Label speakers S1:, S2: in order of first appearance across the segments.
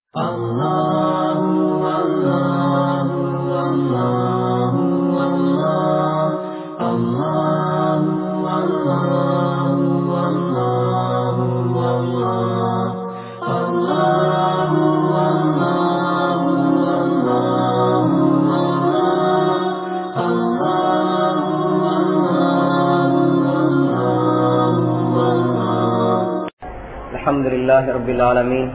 S1: الحمد لله رب العالمين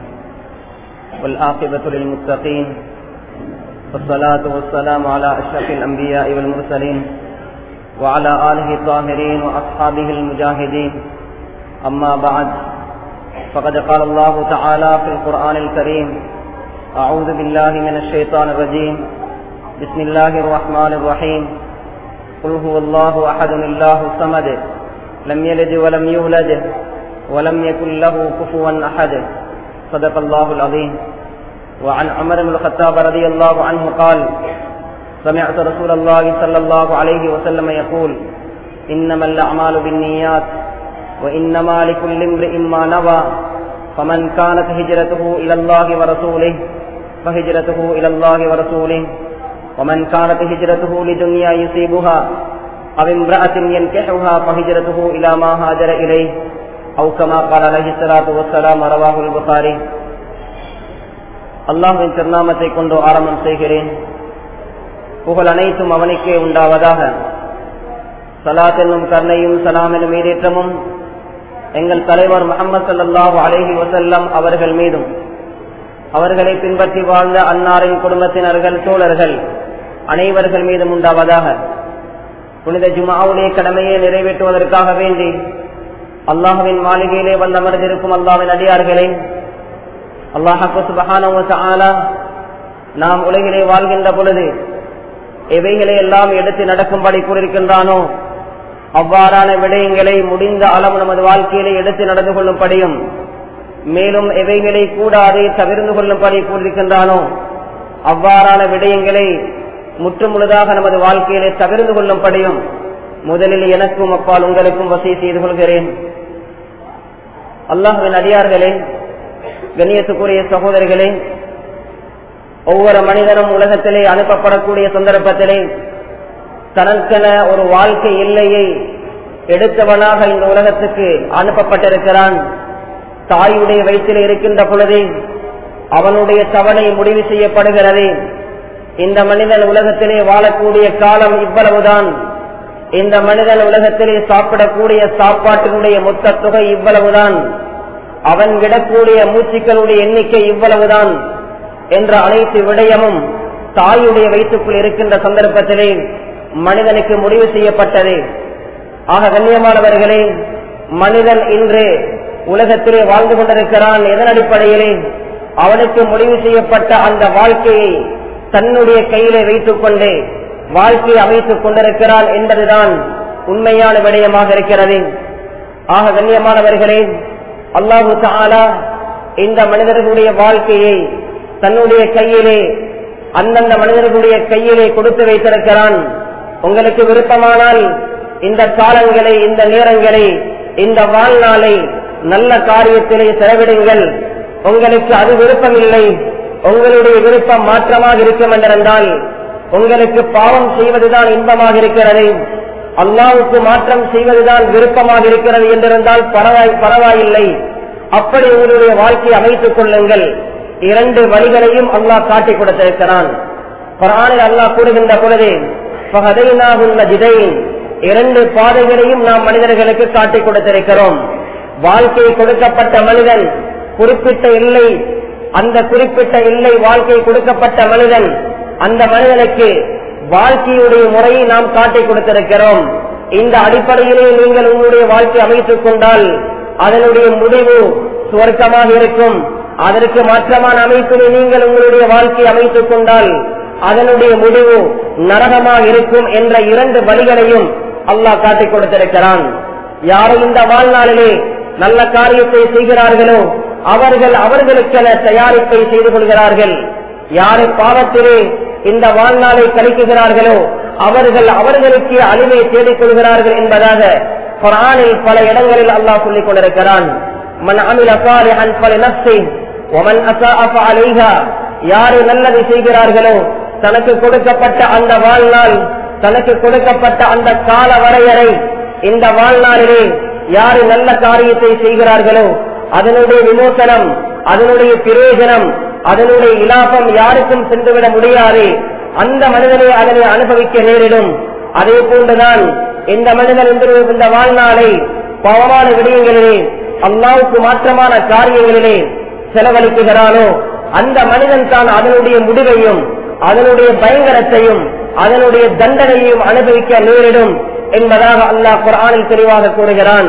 S1: والآقبة للمتقين والصلاة والسلام على أشرف الأنبياء والمرسلين وعلى آله الطاهرين وأصحابه المجاهدين أما بعد فقد قال الله تعالى في القرآن الكريم أعوذ بالله من الشيطان الرجيم بسم الله الرحمن الرحيم قل هو الله أحد الله الصمد لم يلد ولم يولد ولم يكن له كفوا أحد صدق الله العظيم وعن عمر بن الخطاب رضي الله عنه قال سمعت رسول الله صلى الله عليه وسلم يقول إنما الأعمال بالنيات وإنما لكل امرئ ما نوى فمن كانت هجرته إلى الله ورسوله فهجرته إلى الله ورسوله ومن كانت هجرته لدنيا يصيبها أو امرأة ينكحها فهجرته إلى ما هاجر إليه أو كما قال عليه الصلاة والسلام رواه البخاري அல்லாஹின் திருநாமத்தை கொண்டு ஆரம்பம் செய்கிறேன் புகழ் அனைத்தும் அவனுக்கே உண்டாவதாக சலாத் என்னும் கருணையும் சலாம் என்னும் மீதேற்றமும் எங்கள் தலைவர் முகமது சல்லாஹூ அலஹி வசல்லம் அவர்கள் மீதும் அவர்களை பின்பற்றி வாழ்ந்த அன்னாரின் குடும்பத்தினர்கள் தோழர்கள் அனைவர்கள் மீதும் உண்டாவதாக புனித ஜுமாவுடைய கடமையை நிறைவேற்றுவதற்காக வேண்டி அல்லாஹுவின் மாளிகையிலே வந்து அமர்ந்திருக்கும் அல்லாவின் அடியார்களே அல்லாஹாக்கு சுபகான நாம் உலகிலே வாழ்கின்ற பொழுது எவைகளை எல்லாம் எடுத்து நடக்கும்படி கூறியிருக்கின்றானோ அவ்வாறான விடயங்களை முடிந்த அளவு நமது வாழ்க்கையிலே எடுத்து நடந்து கொள்ளும்படியும் மேலும் எவைகளை கூடாது தவிர்ந்து கொள்ளும்படி கூறியிருக்கின்றானோ அவ்வாறான விடயங்களை முற்றுமுழுதாக நமது வாழ்க்கையிலே தவிர்ந்து கொள்ளும்படியும் முதலில் எனக்கும் அப்பால் உங்களுக்கும் வசதி செய்து கொள்கிறேன் அல்லாஹுவின் அடியார்களே கண்ணியத்துக்குரிய சகோதரிகளே ஒவ்வொரு மனிதனும் உலகத்திலே அனுப்பப்படக்கூடிய சந்தர்ப்பத்திலே தனக்கென ஒரு வாழ்க்கை எல்லையை எடுத்தவனாக இந்த உலகத்துக்கு அனுப்பப்பட்டிருக்கிறான் தாயுடைய வயிற்றில் இருக்கின்ற பொழுதே அவனுடைய தவணை முடிவு செய்யப்படுகிறது இந்த மனிதன் உலகத்திலே வாழக்கூடிய காலம் இவ்வளவுதான் இந்த மனிதன் உலகத்திலே சாப்பிடக்கூடிய சாப்பாட்டினுடைய மொத்த தொகை இவ்வளவுதான் அவன் விடக்கூடிய மூச்சுக்களுடைய எண்ணிக்கை இவ்வளவுதான் என்ற அனைத்து விடயமும் தாயுடைய வயிற்றுக்குள் இருக்கின்ற சந்தர்ப்பத்திலே மனிதனுக்கு முடிவு செய்யப்பட்டது ஆக கண்ணியமானவர்களே மனிதன் இன்று உலகத்திலே வாழ்ந்து கொண்டிருக்கிறான் எதன் அடிப்படையிலே அவனுக்கு முடிவு செய்யப்பட்ட அந்த வாழ்க்கையை தன்னுடைய கையிலே வைத்துக் கொண்டு வாழ்க்கையை அமைத்துக் கொண்டிருக்கிறான் என்பதுதான் உண்மையான விடயமாக இருக்கிறது ஆக கண்ணியமானவர்களே அல்லாஹு தாலா இந்த மனிதர்களுடைய வாழ்க்கையை தன்னுடைய கையிலே அந்தந்த மனிதர்களுடைய கையிலே கொடுத்து வைத்திருக்கிறான் உங்களுக்கு விருப்பமானால் இந்த காலங்களை இந்த நேரங்களை இந்த வாழ்நாளை நல்ல காரியத்திலே செலவிடுங்கள் உங்களுக்கு அது விருப்பமில்லை உங்களுடைய விருப்பம் மாற்றமாக இருக்கும் என்றிருந்தால் உங்களுக்கு பாவம் செய்வதுதான் இன்பமாக இருக்கிறது அல்லாவுக்கு மாற்றம் செய்வதுதான் விருப்பமாக இருக்கிறது என்றிருந்தால் பரவாயில்லை அப்படி உங்களுடைய வாழ்க்கையை அமைத்துக் கொள்ளுங்கள் இரண்டு வழிகளையும் அல்லாஹ் காட்டிக் கொடுத்திருக்கிறான் குரானில் அல்லாஹ் கூறுகின்ற பொழுது இரண்டு பாதைகளையும் நாம் மனிதர்களுக்கு காட்டிக் கொடுத்திருக்கிறோம் வாழ்க்கை கொடுக்கப்பட்ட மனிதன் குறிப்பிட்ட எல்லை அந்த குறிப்பிட்ட எல்லை வாழ்க்கை கொடுக்கப்பட்ட மனிதன் அந்த மனிதனுக்கு வாழ்க்கையுடைய முறையை நாம் காட்டிக் கொடுத்திருக்கிறோம் இந்த அடிப்படையிலே நீங்கள் உங்களுடைய வாழ்க்கை அமைத்துக் கொண்டால் அதனுடைய முடிவு சுவர்க்கமாக இருக்கும் அதற்கு மாற்றமான அமைப்பிலே நீங்கள் உங்களுடைய வாழ்க்கை அமைத்துக் கொண்டால் அதனுடைய முடிவு நரகமாக இருக்கும் என்ற இரண்டு வழிகளையும் அல்லாஹ் காட்டிக் கொடுத்திருக்கிறான் யாரும் இந்த வாழ்நாளிலே நல்ல காரியத்தை செய்கிறார்களோ அவர்கள் அவர்களுக்கென தயாரிப்பை செய்து கொள்கிறார்கள் யாரை பாவத்திலே இந்த வாழ்நாளை கழிக்குகிறார்களோ அவர்கள் அவர்களுக்கு அழிவை தேடிக் கொள்கிறார்கள் என்பதாக குரானில் பல இடங்களில் அல்லாஹ் சொல்லிக் கொண்டிருக்கிறான் மன் அமில சாலிஹன் ஃபலினஃப்ஸி ஒமன் அசா அலைஹா யாரு நல்லது செய்கிறார்களோ தனக்கு கொடுக்கப்பட்ட அந்த வாழ்நாள் தனக்கு கொடுக்கப்பட்ட அந்த கால வரையறை இந்த வாழ்நாளிலே யாரு நல்ல காரியத்தை செய்கிறார்களோ அதனுடைய விமோசனம் அதனுடைய பிரயோஜனம் அதனுடைய இலாபம் யாருக்கும் சென்றுவிட முடியாது அந்த மனிதனை அதனை அனுபவிக்க நேரிடும் அதே போன்றுதான் இந்த மனிதன் இந்த வாழ்நாளை பவமான விடயங்களிலே அல்லாவுக்கு மாற்றமான காரியங்களிலே செலவழிக்குகிறானோ அந்த மனிதன் தான் அதனுடைய முடிவையும் அதனுடைய பயங்கரத்தையும் அதனுடைய தண்டனையும் அனுபவிக்க நேரிடும் என்பதாக அல்லாஹ் குரானில் தெளிவாக கூறுகிறான்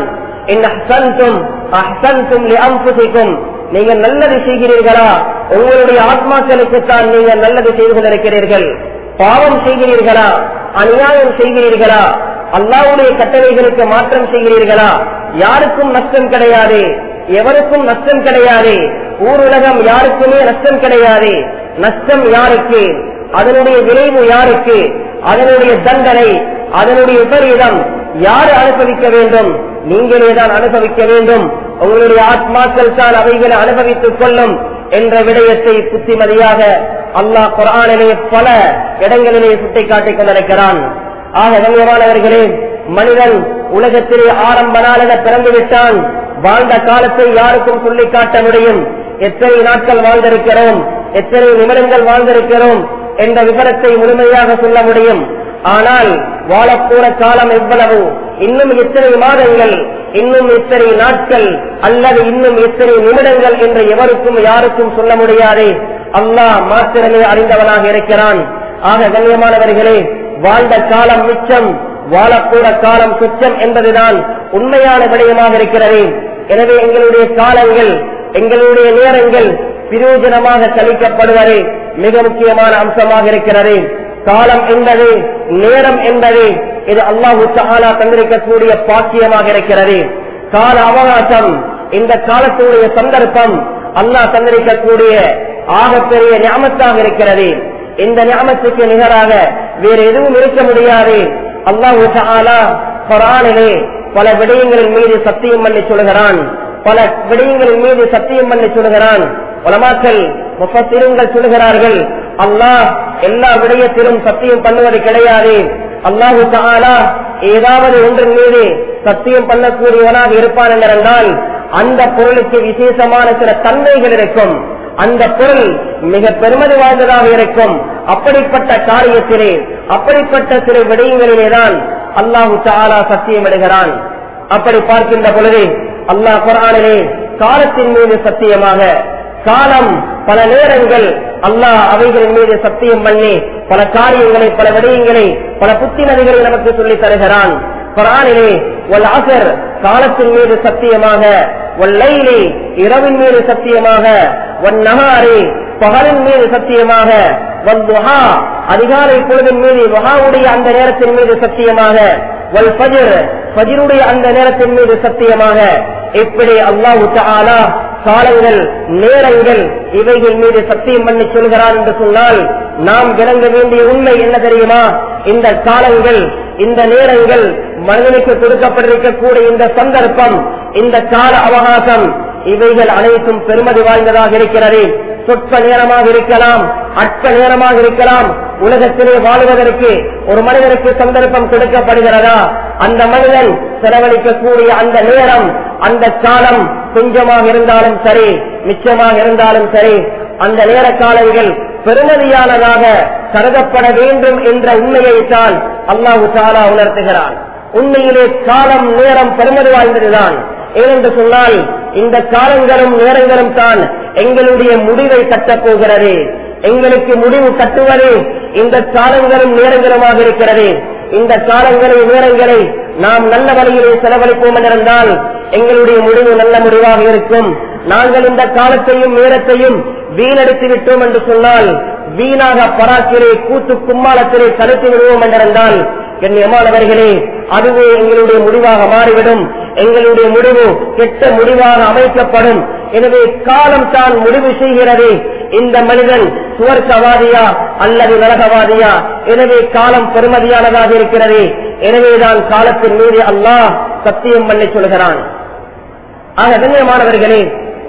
S1: நீங்கள் நல்லது செய்கிறீர்களா உங்களுடைய ஆத்மாக்களுக்குத்தான் நீங்கள் நல்லது செய்து கொண்டிருக்கிறீர்கள் பாவம் செய்கிறீர்களா அநியாயம் செய்கிறீர்களா அல்லாவுடைய கட்டளைகளுக்கு மாற்றம் செய்கிறீர்களா யாருக்கும் நஷ்டம் கிடையாது எவருக்கும் நஷ்டம் கிடையாது ஊருலகம் யாருக்குமே நஷ்டம் கிடையாது நஷ்டம் யாருக்கு அதனுடைய விளைவு யாருக்கு அதனுடைய தண்டனை அதனுடைய விபரீதம் யார் அனுபவிக்க வேண்டும் நீங்களே தான் அனுபவிக்க வேண்டும் உங்களுடைய ஆத்மாக்கள் தான் அவைகளை அனுபவித்துக் கொள்ளும் என்ற விடயத்தை புத்திமதியாக அல்லாஹ் குரானிலே பல இடங்களிலே சுட்டிக்காட்டிக் கொண்டிருக்கிறான் ஆக கண்ணியமானவர்களே மனிதன் உலகத்திலே ஆரம்ப நாளில பிறந்து விட்டான் வாழ்ந்த காலத்தை யாருக்கும் சொல்லி காட்ட முடியும் எத்தனை நாட்கள் வாழ்ந்திருக்கிறோம் எத்தனை நிமிடங்கள் வாழ்ந்திருக்கிறோம் என்ற விவரத்தை முழுமையாக சொல்ல முடியும் ஆனால் வாழப்போற காலம் எவ்வளவு இன்னும் எத்தனை மாதங்கள் இன்னும் எத்தனை நாட்கள் அல்லது இன்னும் எத்தனை நிமிடங்கள் என்று எவருக்கும் யாருக்கும் சொல்ல முடியாது அல்லாஹ் மாத்திரமே அறிந்தவனாக இருக்கிறான் ஆக கண்ணியமானவர்களே வாழ்ந்த காலம் மிச்சம் வாழக்கூட காலம் சுச்சம் என்பதுதான் உண்மையான விடயமாக இருக்கிறது எனவே எங்களுடைய காலங்கள் எங்களுடைய நேரங்கள் பிரயோஜனமாக கழிக்கப்படுவது மிக முக்கியமான அம்சமாக இருக்கிறது காலம் என்பது நேரம் என்பது இது அல்லாஹு தாலா தந்திருக்கக்கூடிய பாக்கியமாக இருக்கிறது கால அவகாசம் இந்த காலத்துடைய சந்தர்ப்பம் அல்லாஹ் தந்திருக்கக்கூடிய ஆகப்பெரிய ஞாபகத்தாக இருக்கிறது இந்த ஞாபகத்துக்கு நிகராக வேறு எதுவும் இருக்க முடியாது அல்லாஹு தாலா குரானிலே பல விடயங்களின் மீது சத்தியம் பண்ணி சொல்கிறான் பல விடயங்களின் மீது சத்தியம் பண்ணி சொல்கிறான் உலமாக்கள் முப்பத்திருங்கள் சொல்கிறார்கள் அல்லாஹ் எல்லா விடயத்திலும் சத்தியம் பண்ணுவது கிடையாது அல்லாஹு தாலா ஏதாவது ஒன்றின் மீது சத்தியம் பண்ணக்கூடியவனாக இருப்பான் என்றால் அந்த பொருளுக்கு விசேஷமான சில தன்மைகள் இருக்கும் அந்த பொருள் மிக பெருமதி வாய்ந்ததாக இருக்கும் அப்படிப்பட்ட காரியத்திலே அப்படிப்பட்ட சில விடயங்களிலேதான் அல்லாஹு தாலா சத்தியம் இடுகிறான் அப்படி பார்க்கின்ற பொழுது அல்லாஹ் குரானிலே காலத்தின் மீது சத்தியமாக காலம் பல நேரங்கள் அல்லாஹ் அவைகளின் மீது சத்தியம் பண்ணி பல காரியங்களை பல விடயங்களை பல புத்திமதிகளை நமக்கு சொல்லித் தருகிறான் குரானிலே ஒல் ஆசர் காலத்தின் மீது சத்தியமாக ஒல்லையிலே இரவின் மீது சத்தியமாக ஒன் நகாரே பகலின் மீது சத்தியமாக வல்துஹா அதிகாலை பொழுதின் மீது வஹாவுடைய அந்த நேரத்தின் மீது சத்தியமாக வல் ஃபஜர் ஃபஜருடைய அந்த நேரத்தின் மீது சத்தியமாக இப்படி அல்லாஹு தஆலா காலங்கள் நேரங்கள் இவைகள் மீது சத்தியம் பண்ணி சொல்கிறார் என்று சொன்னால் நாம் விளங்க வேண்டிய உண்மை என்ன தெரியுமா இந்த காலங்கள் இந்த நேரங்கள் மனிதனுக்கு கொடுக்கப்பட்டிருக்கக்கூடிய இந்த சந்தர்ப்பம் இந்த கால அவகாசம் இவைகள் அனைத்தும் பெருமதி வாய்ந்ததாக இருக்கிறது சொற்ப நேரமாக இருக்கலாம் அற்ப நேரமாக இருக்கலாம் உலகத்திலே வாழுவதற்கு ஒரு மனிதனுக்கு சந்தர்ப்பம் கொடுக்கப்படுகிறதா அந்த மனிதன் செலவழிக்கக்கூடிய அந்த நேரம் அந்த காலம் கொஞ்சமாக இருந்தாலும் சரி மிச்சமாக இருந்தாலும் சரி அந்த நேர காலங்கள் பெருமதியானதாக கருதப்பட வேண்டும் என்ற உண்மையை தான் அல்லாஹு தாலா உணர்த்துகிறான் உண்மையிலே காலம் நேரம் பெருமதி வாய்ந்ததுதான் ஏனென்று சொன்னால் இந்த காலங்களும் நேரங்களும் தான் எங்களுடைய முடிவை கட்டப் போகிறது எங்களுக்கு முடிவு கட்டுவது இந்த காலங்களும் நேரங்களுமாக இருக்கிறது இந்த காலங்களை நேரங்களை நாம் நல்ல வழியிலே செலவழிப்போம் என்றிருந்தால் எங்களுடைய முடிவு நல்ல முடிவாக இருக்கும் நாங்கள் இந்த காலத்தையும் நேரத்தையும் வீணடித்து விட்டோம் என்று சொன்னால் வீணாக பராக்கிலே கூத்து கும்மாளத்திலே கழித்து விடுவோம் என்றிருந்தால் கண்ணியமானவர்களே அதுவே எங்களுடைய முடிவாக மாறிவிடும் எங்களுடைய முடிவு கெட்ட முடிவாக அமைக்கப்படும் எனவே காலம் தான் முடிவு செய்கிறது இந்த மனிதன் சுவர்க்கவாதியா அல்லது நரகவாதியா எனவே காலம் பெருமதியானதாக இருக்கிறது எனவேதான் காலத்தின் மீது அல்லாஹ் சத்தியம் பண்ணி சொல்கிறான் ஆக கண்ணியமானவர்களே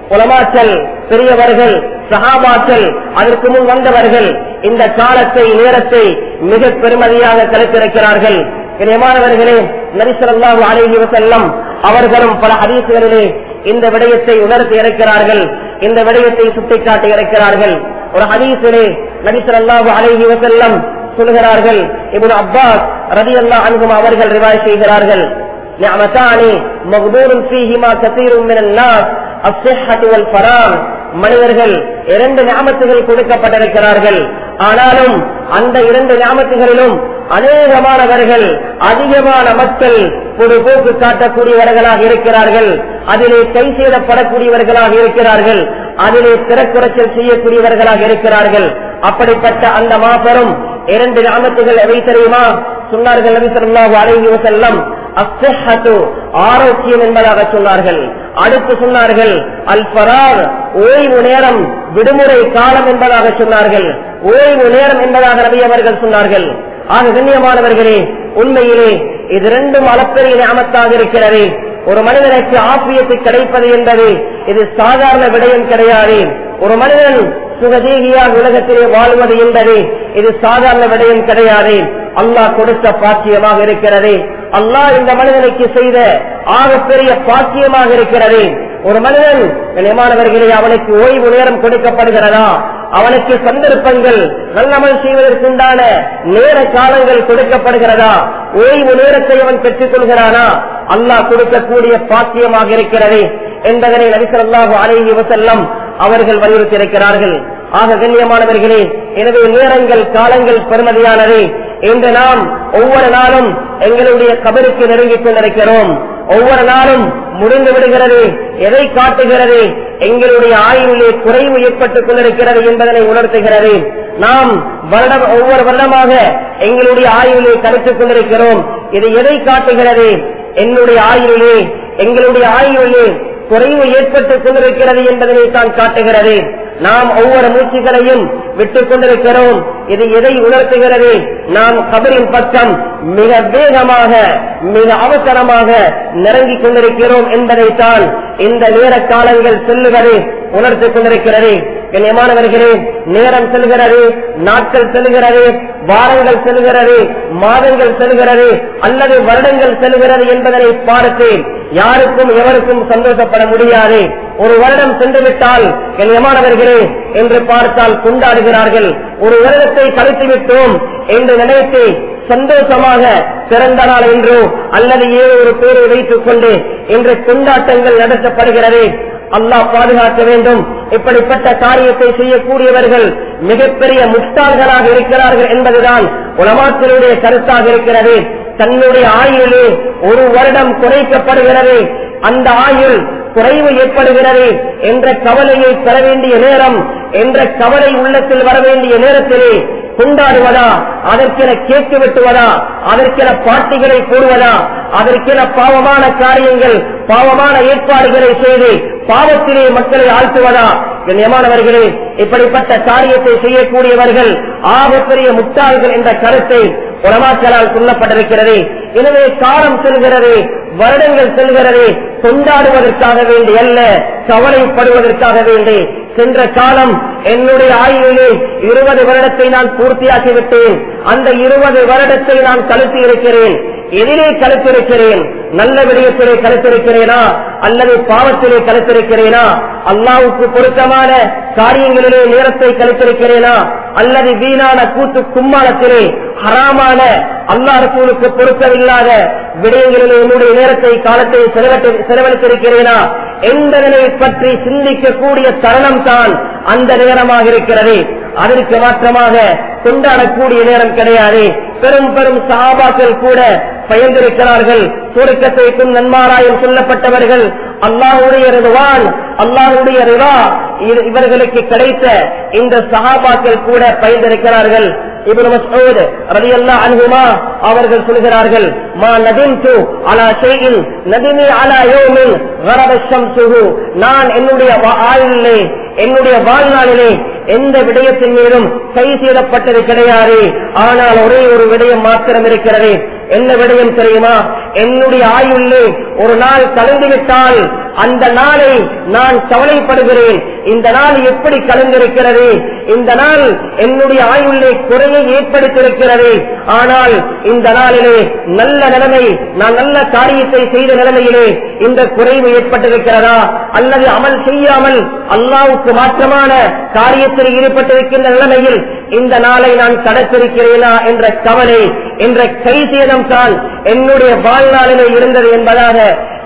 S1: உலமாக்கள் பெரியவர்கள் சகாபாக்கள் அதற்கு முன் வந்தவர்கள் இந்த காலத்தை நேரத்தை மிக பெருமதியாக கருத்திருக்கிறார்கள் இனியமானவர்களே நரிசல்லாஹு அலைஹி வசல்லம் அவர்களும் பல ஹதீசுகளிலே இந்த விடயத்தை உணர்த்தி இருக்கிறார்கள் இந்த விடயத்தை சுட்டிக்காட்டி இருக்கிறார்கள் ஒரு ஹதீசிலே நரிசல்லாஹு அலைஹி வசல்லம் சொல்கிறார்கள் இப்னு அப்பாஸ் ரலியல்லாஹு அன்ஹும் அவர்கள் ரிவாய் செய்கிறார்கள் نعمتان مغبور فيهما كثير من الناس الصحة والفراغ மனிதர்கள் இரண்டு ஞாபகத்துகள் கொடுக்கப்பட்டிருக்கிறார்கள் ஆனாலும் அந்த இரண்டு ஞாபகத்துகளிலும் அநேகமானவர்கள் அதிகமான மக்கள் பொதுபோக்கு காட்டக்கூடியவர்களாக இருக்கிறார்கள் அதிலே கை செய்யப்படக்கூடியவர்களாக இருக்கிறார்கள் அதிலே திறக்குறைச்சல் செய்யக்கூடியவர்களாக இருக்கிறார்கள் அப்படிப்பட்ட அந்த மாபெரும் இரண்டு ஞாபகத்துகள் எவை தெரியுமா சொன்னார்கள் நபி ஸல்லல்லாஹு அலைஹி வஸல்லம் அஸ்ஸஹத்து ஆரோக்கியம் என்பதாக சொன்னார்கள் அடுத்து சொன்னார்கள் அல் ஃபரார் ஓய்வு நேரம் விடுமுறை காலம் என்பதாக சொன்னார்கள் ஓய்வு நேரம் என்பதாக நபி அவர்கள் சொன்னார்கள் ஆக கண்ணியமானவர்களே உண்மையிலே இது ரெண்டும் அளப்பெரிய ஞாபகத்தாக இருக்கிறது ஒரு மனிதனுக்கு ஆப்பியத்து கிடைப்பது என்பது இது சாதாரண விடயம் கிடையாது ஒரு மனிதன் சுகதேகியாக உலகத்திலே வாழ்வது என்பது இது சாதாரண விடயம் கிடையாது அல்லாஹ் கொடுத்த பாக்கியமாக இருக்கிறது அல்லாஹ் இந்த மனிதனுக்கு செய்த ஆகப்பெரிய பாக்கியமாக இருக்கிறது ஒரு மனிதன் கண்ணியமானவர்களே அவனுக்கு ஓய்வு நேரம் கொடுக்கப்படுகிறதா அவனுக்கு சந்தர்ப்பங்கள் நல்லமல் செய்வதற்குண்டான நேர காலங்கள் கொடுக்கப்படுகிறதா ஓய்வு நேரத்தை அவன் பெற்றுக் கொள்கிறானா அல்லாஹ் கொடுக்கக்கூடிய பாக்கியமாக இருக்கிறது என்பதனை நபிசல்லாஹு அலைஹி வசல்லம் அவர்கள் வலியுறுத்தியிருக்கிறார்கள் ஆக கண்ணியமானவர்களே எனவே நேரங்கள் காலங்கள் பெருமதியானது இன்று நாம் ஒவ்வொரு நாளும் எங்களுடைய கபருக்கு நெருங்கிக் கொண்டிருக்கிறோம் ஒவ்வொரு நாளும் முடிந்து விடுகிறது எதை காட்டுகிறது எங்களுடைய ஆயுளிலே குறைவு ஏற்பட்டுக் கொண்டிருக்கிறது என்பதனை உணர்த்துகிறது நாம் வருடம் ஒவ்வொரு வருடமாக எங்களுடைய ஆயுளிலே கருத்துக் கொண்டிருக்கிறோம் இது எதை காட்டுகிறது என்னுடைய ஆயுளிலே எங்களுடைய ஆயுளிலே குறைவு ஏற்பட்டுக் கொண்டிருக்கிறது என்பதனை தான் காட்டுகிறது நாம் ஒவ்வொரு மூச்சுகளையும் விட்டுக் கொண்டிருக்கிறோம் இது எதை உணர்த்துகிறது நாம் கபரின் பக்கம் மிக வேகமாக மிக அவசரமாக நெருங்கிக் கொண்டிருக்கிறோம் என்பதைத்தான் இந்த நேர காலங்கள் செல்லுவது உணர்த்திக் கொண்டிருக்கிறது கண்ணியமானவர்களே நேரம் செல்கிறது நாட்கள் செல்கிறது வாரங்கள் செல்கிறது மாதங்கள் செல்கிறது அல்லது வருடங்கள் செல்கிறது என்பதனை பார்த்து யாருக்கும் எவருக்கும் சந்தோஷப்பட முடியாது ஒரு வருடம் சென்றுவிட்டால் கண்ணியமானவர்களே என்று பார்த்தால் கொண்டாடுகிறார்கள் ஒரு வருடத்தை கழித்து விட்டோம் என்று நினைத்து சந்தோஷமாக பிறந்த நாள் என்றோ அல்லது ஏதோ ஒரு பேரை வைத்துக் கொண்டு இன்று கொண்டாட்டங்கள் நடத்தப்படுகிறது அல்லாஹ் பாதுகாக்க வேண்டும் இப்படிப்பட்ட காரியத்தை செய்யக்கூடியவர்கள் மிகப்பெரிய முட்டாள்களாக இருக்கிறார்கள் என்பதுதான் உலமாக்களுடைய கருத்தாக இருக்கிறது தன்னுடைய ஆயுளிலே ஒரு வருடம் குறைக்கப்படுகிறது அந்த ஆயுள் குறைவு ஏற்படுகிறது என்ற கவலையை பெற வேண்டிய நேரம் என்ற கவலை உள்ளத்தில் வர வேண்டிய நேரத்திலே கொண்டாடுவதா அதற்கென கேக்கு வெட்டுவதா அதற்கென பாட்டிகளை போடுவதா அதற்கென பாவமான காரியங்கள் பாவமான ஏற்பாடுகளை செய்து பாவத்திலே மக்களை ஆழ்த்துவதா கண்ணியமானவர்களே இப்படிப்பட்ட காரியத்தை செய்யக்கூடியவர்கள் ஆகப்பெரிய முட்டாள்கள் என்ற கருத்தை உலமாக்களால் சொல்லப்பட்டிருக்கிறது எனவே காலம் செல்கிறது வருடங்கள் செல்கிறது கொண்டாடுவதற்காக வேண்டி அல்ல கவலைப்படுவதற்காக வேண்டி சென்ற காலம் என்னுடைய ஆயுளிலே இருபது வருடத்தை நான் பூர்த்தியாக்கி விட்டேன் அந்த இருபது வருடத்தை நான் கழுத்தி இருக்கிறேன் எதிரே கழுத்திருக்கிறேன் நல்ல விடயத்திலே கழுத்திருக்கிறேனா அல்லது பாவத்திலே கழுத்திருக்கிறேனா அல்லாவுக்கு பொருத்தமான காரியங்களிலே நேரத்தை கழித்திருக்கிறேனா அல்லது வீணான கூத்து கும்மாளத்திலே ஹராமான அல்லா ரசூலுக்கு பொருத்தமில்லாத விடயங்களிலே என்னுடைய நேரத்தை காலத்தை செலவழித்து- செலவழித்திருக்கிறேனா என்பதனை பற்றி சிந்திக்கக்கூடிய தருணம் தான் அந்த நேரமாக இருக்கிறது அதற்கு மாற்றமாக கொண்டாடக்கூடிய நேரம் கிடையாது பெரும் பெரும் சஹாபாக்கள் கூட பயந்திருக்கிறார்கள் சுருக்கத்தைக்கும் நன்மாராயம் சொல்லப்பட்டவர்கள் அல்லாஹுடைய ரிதுவான் அல்லாஹுடைய ரிவா இவர்களுக்கு கிடைத்த இந்த சஹாபாக்கள் கூட பயந்திருக்கிறார்கள் இப்னு மஸ்ஊத் ரலியல்லாஹு அன்ஹுமா அவர்கள் சொல்கிறார்கள் மா நதிம்து அலா ஷைஇன் நதிமி அலா யௌமின் غرب الشمسه நான் என்னுடைய வா- ஆயுளிலே என்னுடைய வாழ்நாளிலே எந்த விடயத்தின் மீதும் கை செய்யப்பட்டது கிடையாது ஆனால் ஒரே ஒரு விடயம் மாத்திரம் இருக்கிறது என்ன விடயம் தெரியுமா என்னுடைய ஆயுள்ளே ஒரு நாள் கலந்து விட்டால் அந்த நாளை நான் கவலைப்படுகிறேன் இந்த நாள் எப்படி கலந்திருக்கிறது இந்த நாள் என்னுடைய ஆயுள்ளே குறையை ஏற்படுத்தியிருக்கிறது ஆனால் இந்த நாளிலே நல்ல நிலைமை நான் நல்ல காரியத்தை செய்த நிலைமையிலே இந்த குறைவு ஏற்பட்டிருக்கிறதா அல்லது அமல் செய்யாமல் அல்லாவுக்கு மாற்றமான காரியத்தில் ஈடுபட்டிருக்கின்ற நிலைமையில் இந்த நாளை நான் கடத்திருக்கிறேனா என்ற கவலை என்ற கைசேதம் தான் என்னுடைய வாழ்நாளிலே இருந்தது என்பதாக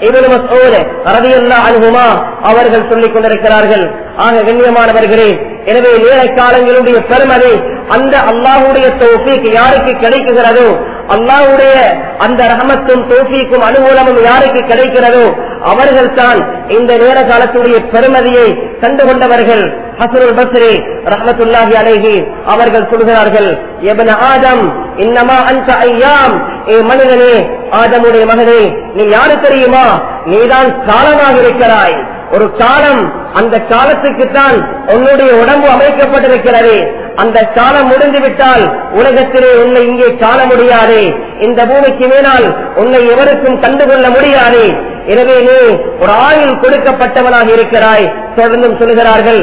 S1: அவர்கள் சொல்லிக் கொண்டிருக்கிறார்கள் ஆக கண்ணியமானவர்களே எனவே நேர காலங்களுடைய பெருமதி அந்த அல்லாஹுடைய தோஃபீக்கு யாருக்கு கிடைக்குகிறதோ அல்லாஹுடைய அந்த ரஹமத்தும் தோஃபீக்கும் அனுகூலமும் யாருக்கு கிடைக்கிறதோ அவர்கள் தான் இந்த நேர காலத்துடைய பெருமதியை கண்டு கொண்டவர்கள் ஹசருல் பஸ்ரி ரஹமத்துல்லாஹி அலைஹி அவர்கள் சொல்கிறார்கள் எபன ஆதம் இன்னமா அந்த ஐயாம் ஏ மனிதனே ஆதமுடைய மகனே நீ யாரு தெரியுமா நீதான் காலமாக இருக்கிறாய் ஒரு காலம் அந்த காலத்துக்குத்தான் உன்னுடைய உடம்பு அமைக்கப்பட்டிருக்கிறது அந்த காலம் முடிந்து விட்டால் உலகத்திலே உன்னை இங்கே காண முடியாது இந்த பூமிக்கு மேலால் உன்னை எவருக்கும் கண்டுகொள்ள முடியாது எனவே நீ ஒரு ஆயுள் கொடுக்கப்பட்டவனாக இருக்கிறாய் தொடர்ந்தும் சொல்கிறார்கள்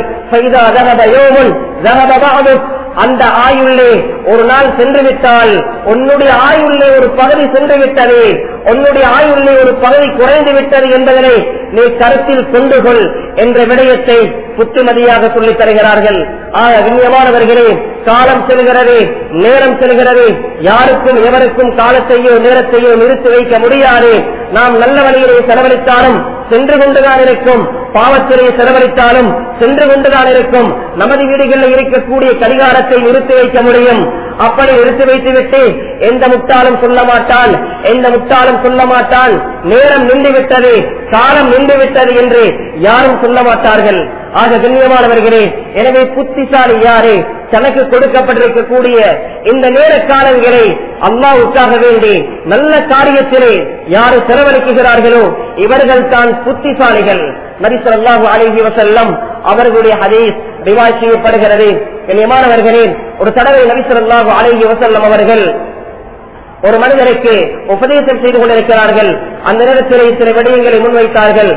S1: அந்த ஆயுள்ளே ஒரு நாள் சென்று விட்டால் உன்னுடைய ஆயுள்ளே ஒரு பகுதி சென்று விட்டது உன்னுடைய ஆயுள்ளே ஒரு பகுதி குறைந்து விட்டது என்பதனை நீ கருத்தில் கொண்டு கொள் என்ற விடயத்தை புத்திமதியாக சொல்லித் தருகிறார்கள் ஆக விண்ணியமானவர்களே காலம் செல்கிறது நேரம் செல்கிறது யாருக்கும் எவருக்கும் காலத்தையோ நேரத்தையோ நிறுத்தி வைக்க முடியாது நாம் நல்ல வழியிலே செலவழித்தாலும் சென்று கொண்டுதான் இருக்கும் பாவத்திலே செலவழித்தாலும் சென்று கொண்டுதான் இருக்கும் நமது வீடுகளில் இருக்கக்கூடிய கடிகாரத்தை நிறுத்தி வைக்க முடியும் அப்படி நிறுத்தி வைத்துவிட்டு எந்த முட்டாளும் சொல்ல மாட்டான் எந்த முட்டாளும் சொல்ல மாட்டான் நேரம் நின்று விட்டது காலம் நின்று விட்டது என்று யாரும் சொல்ல மாட்டார்கள் ஆக கண்ணியமானவர்களே எனவே புத்திசாலி யாரு தனக்கு கொடுக்கப்பட்டிருக்கக்கூடிய இந்த நேர காலங்களை அல்லாவுக்காக வேண்டி நல்ல காரியத்திலே யாரு செலவழிக்குகிறார்களோ இவர்கள் தான் புத்திசாலிகள் நரிசல்லாஹு அலிஹி வசல்லம் அவர்களுடைய ஹதீஸ் ரிவாய் செய்யப்படுகிறது கண்ணியமானவர்களே ஒரு தடவை நபிசல்லாஹு அலிஹி வசல்லம் அவர்கள் ஒரு மனிதருக்கு உபதேசம் செய்து கொண்டிருக்கிறார்கள் அந்த நேரத்தில் சில விடயங்களை முன்வைத்தார்கள்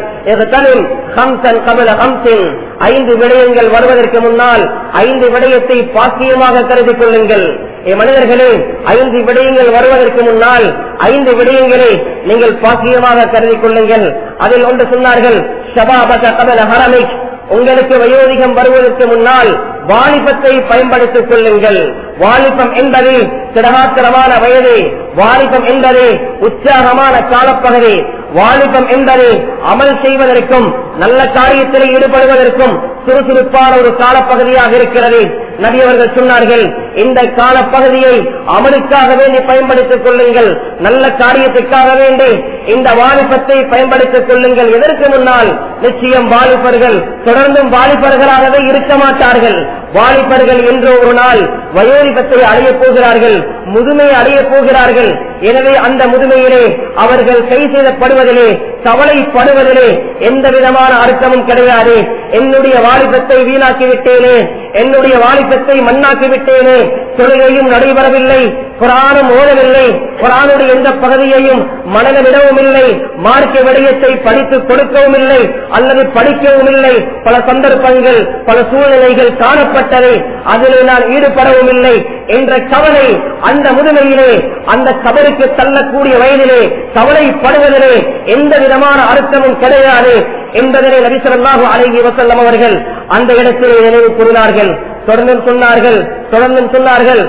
S1: ஐந்து விடயங்கள் வருவதற்கு முன்னால் ஐந்து விடயத்தை பாக்கியமாக கருதி கொள்ளுங்கள் மனிதர்களே ஐந்து விடயங்கள் வருவதற்கு முன்னால் ஐந்து விடயங்களை நீங்கள் பாக்கியமாக கருதி கொள்ளுங்கள் அதில் ஒன்று சொன்னார்கள் ஷபாபக கபல ஹரமிக் உங்களுக்கு வயோதிகம் வருவதற்கு முன்னால் வாலிபத்தை பயன்படுத்திக் கொள்ளுங்கள் வாலிபம் என்பது திடகாத்திரமான வயது வாலிபம் என்பது உற்சாகமான காலப்பகுதி வாலிபம் என்பது அமல் செய்வதற்கும் நல்ல காரியத்தில் ஈடுபடுவதற்கும் சுறுசுறுப்பான ஒரு காலப்பகுதியாக இருக்கிறது நபி அவர்கள் சொன்னார்கள் இந்த காலப்பகுதியை அமலுக்காக வேண்டி பயன்படுத்திக் கொள்ளுங்கள் நல்ல காரியத்துக்காக வேண்டி இந்த வாலிபத்தை பயன்படுத்திக் கொள்ளுங்கள் எதற்கு முன்னால் நிச்சயம் வாலிபர்கள் தொடர்ந்தும் வாலிபர்களாகவே இருக்க மாட்டார்கள் வாலிபர்கள் என்று ஒரு நாள் வயோதிபத்தை அடையப் போகிறார்கள் முதுமை அடையப் போகிறார்கள் எனவே அந்த முதுமையிலே அவர்கள் கை செய்தப்படுவதிலே கவலைப்படுவதிலே எந்த விதமான அர்த்தமும் கிடையாது என்னுடைய வாலிபத்தை வீணாக்கி விட்டேனே என்னுடைய வாலிபத்தை மண்ணாக்கி விட்டேனே தொழுகையும் நடைபெறவில்லை குரானும் ஓடவில்லை குரானுடைய எந்த பகுதியையும் மனதிடவும் இல்லை மார்க்க விடயத்தை படித்து கொடுக்கவும் இல்லை அல்லது படிக்கவும் இல்லை பல சந்தர்ப்பங்கள் பல சூழ்நிலைகள் காணப்பட்டது அதில் நான் ஈடுபடவும் இல்லை என்ற கவலை அந்த முதுமையிலே அந்த கபருக்கு தள்ளக்கூடிய வயதிலே கவலைப்படுவதிலே எந்த விதமான அர்த்தமும் கிடையாது என்பதனை நபிசரல்லாஹு அழகி வசல்லம் அவர்கள் அந்த இடத்திலே நினைவு கூறினார்கள் தொடர்ந்து சொன்னார்கள் தொடர்ந்து சொன்னார்கள்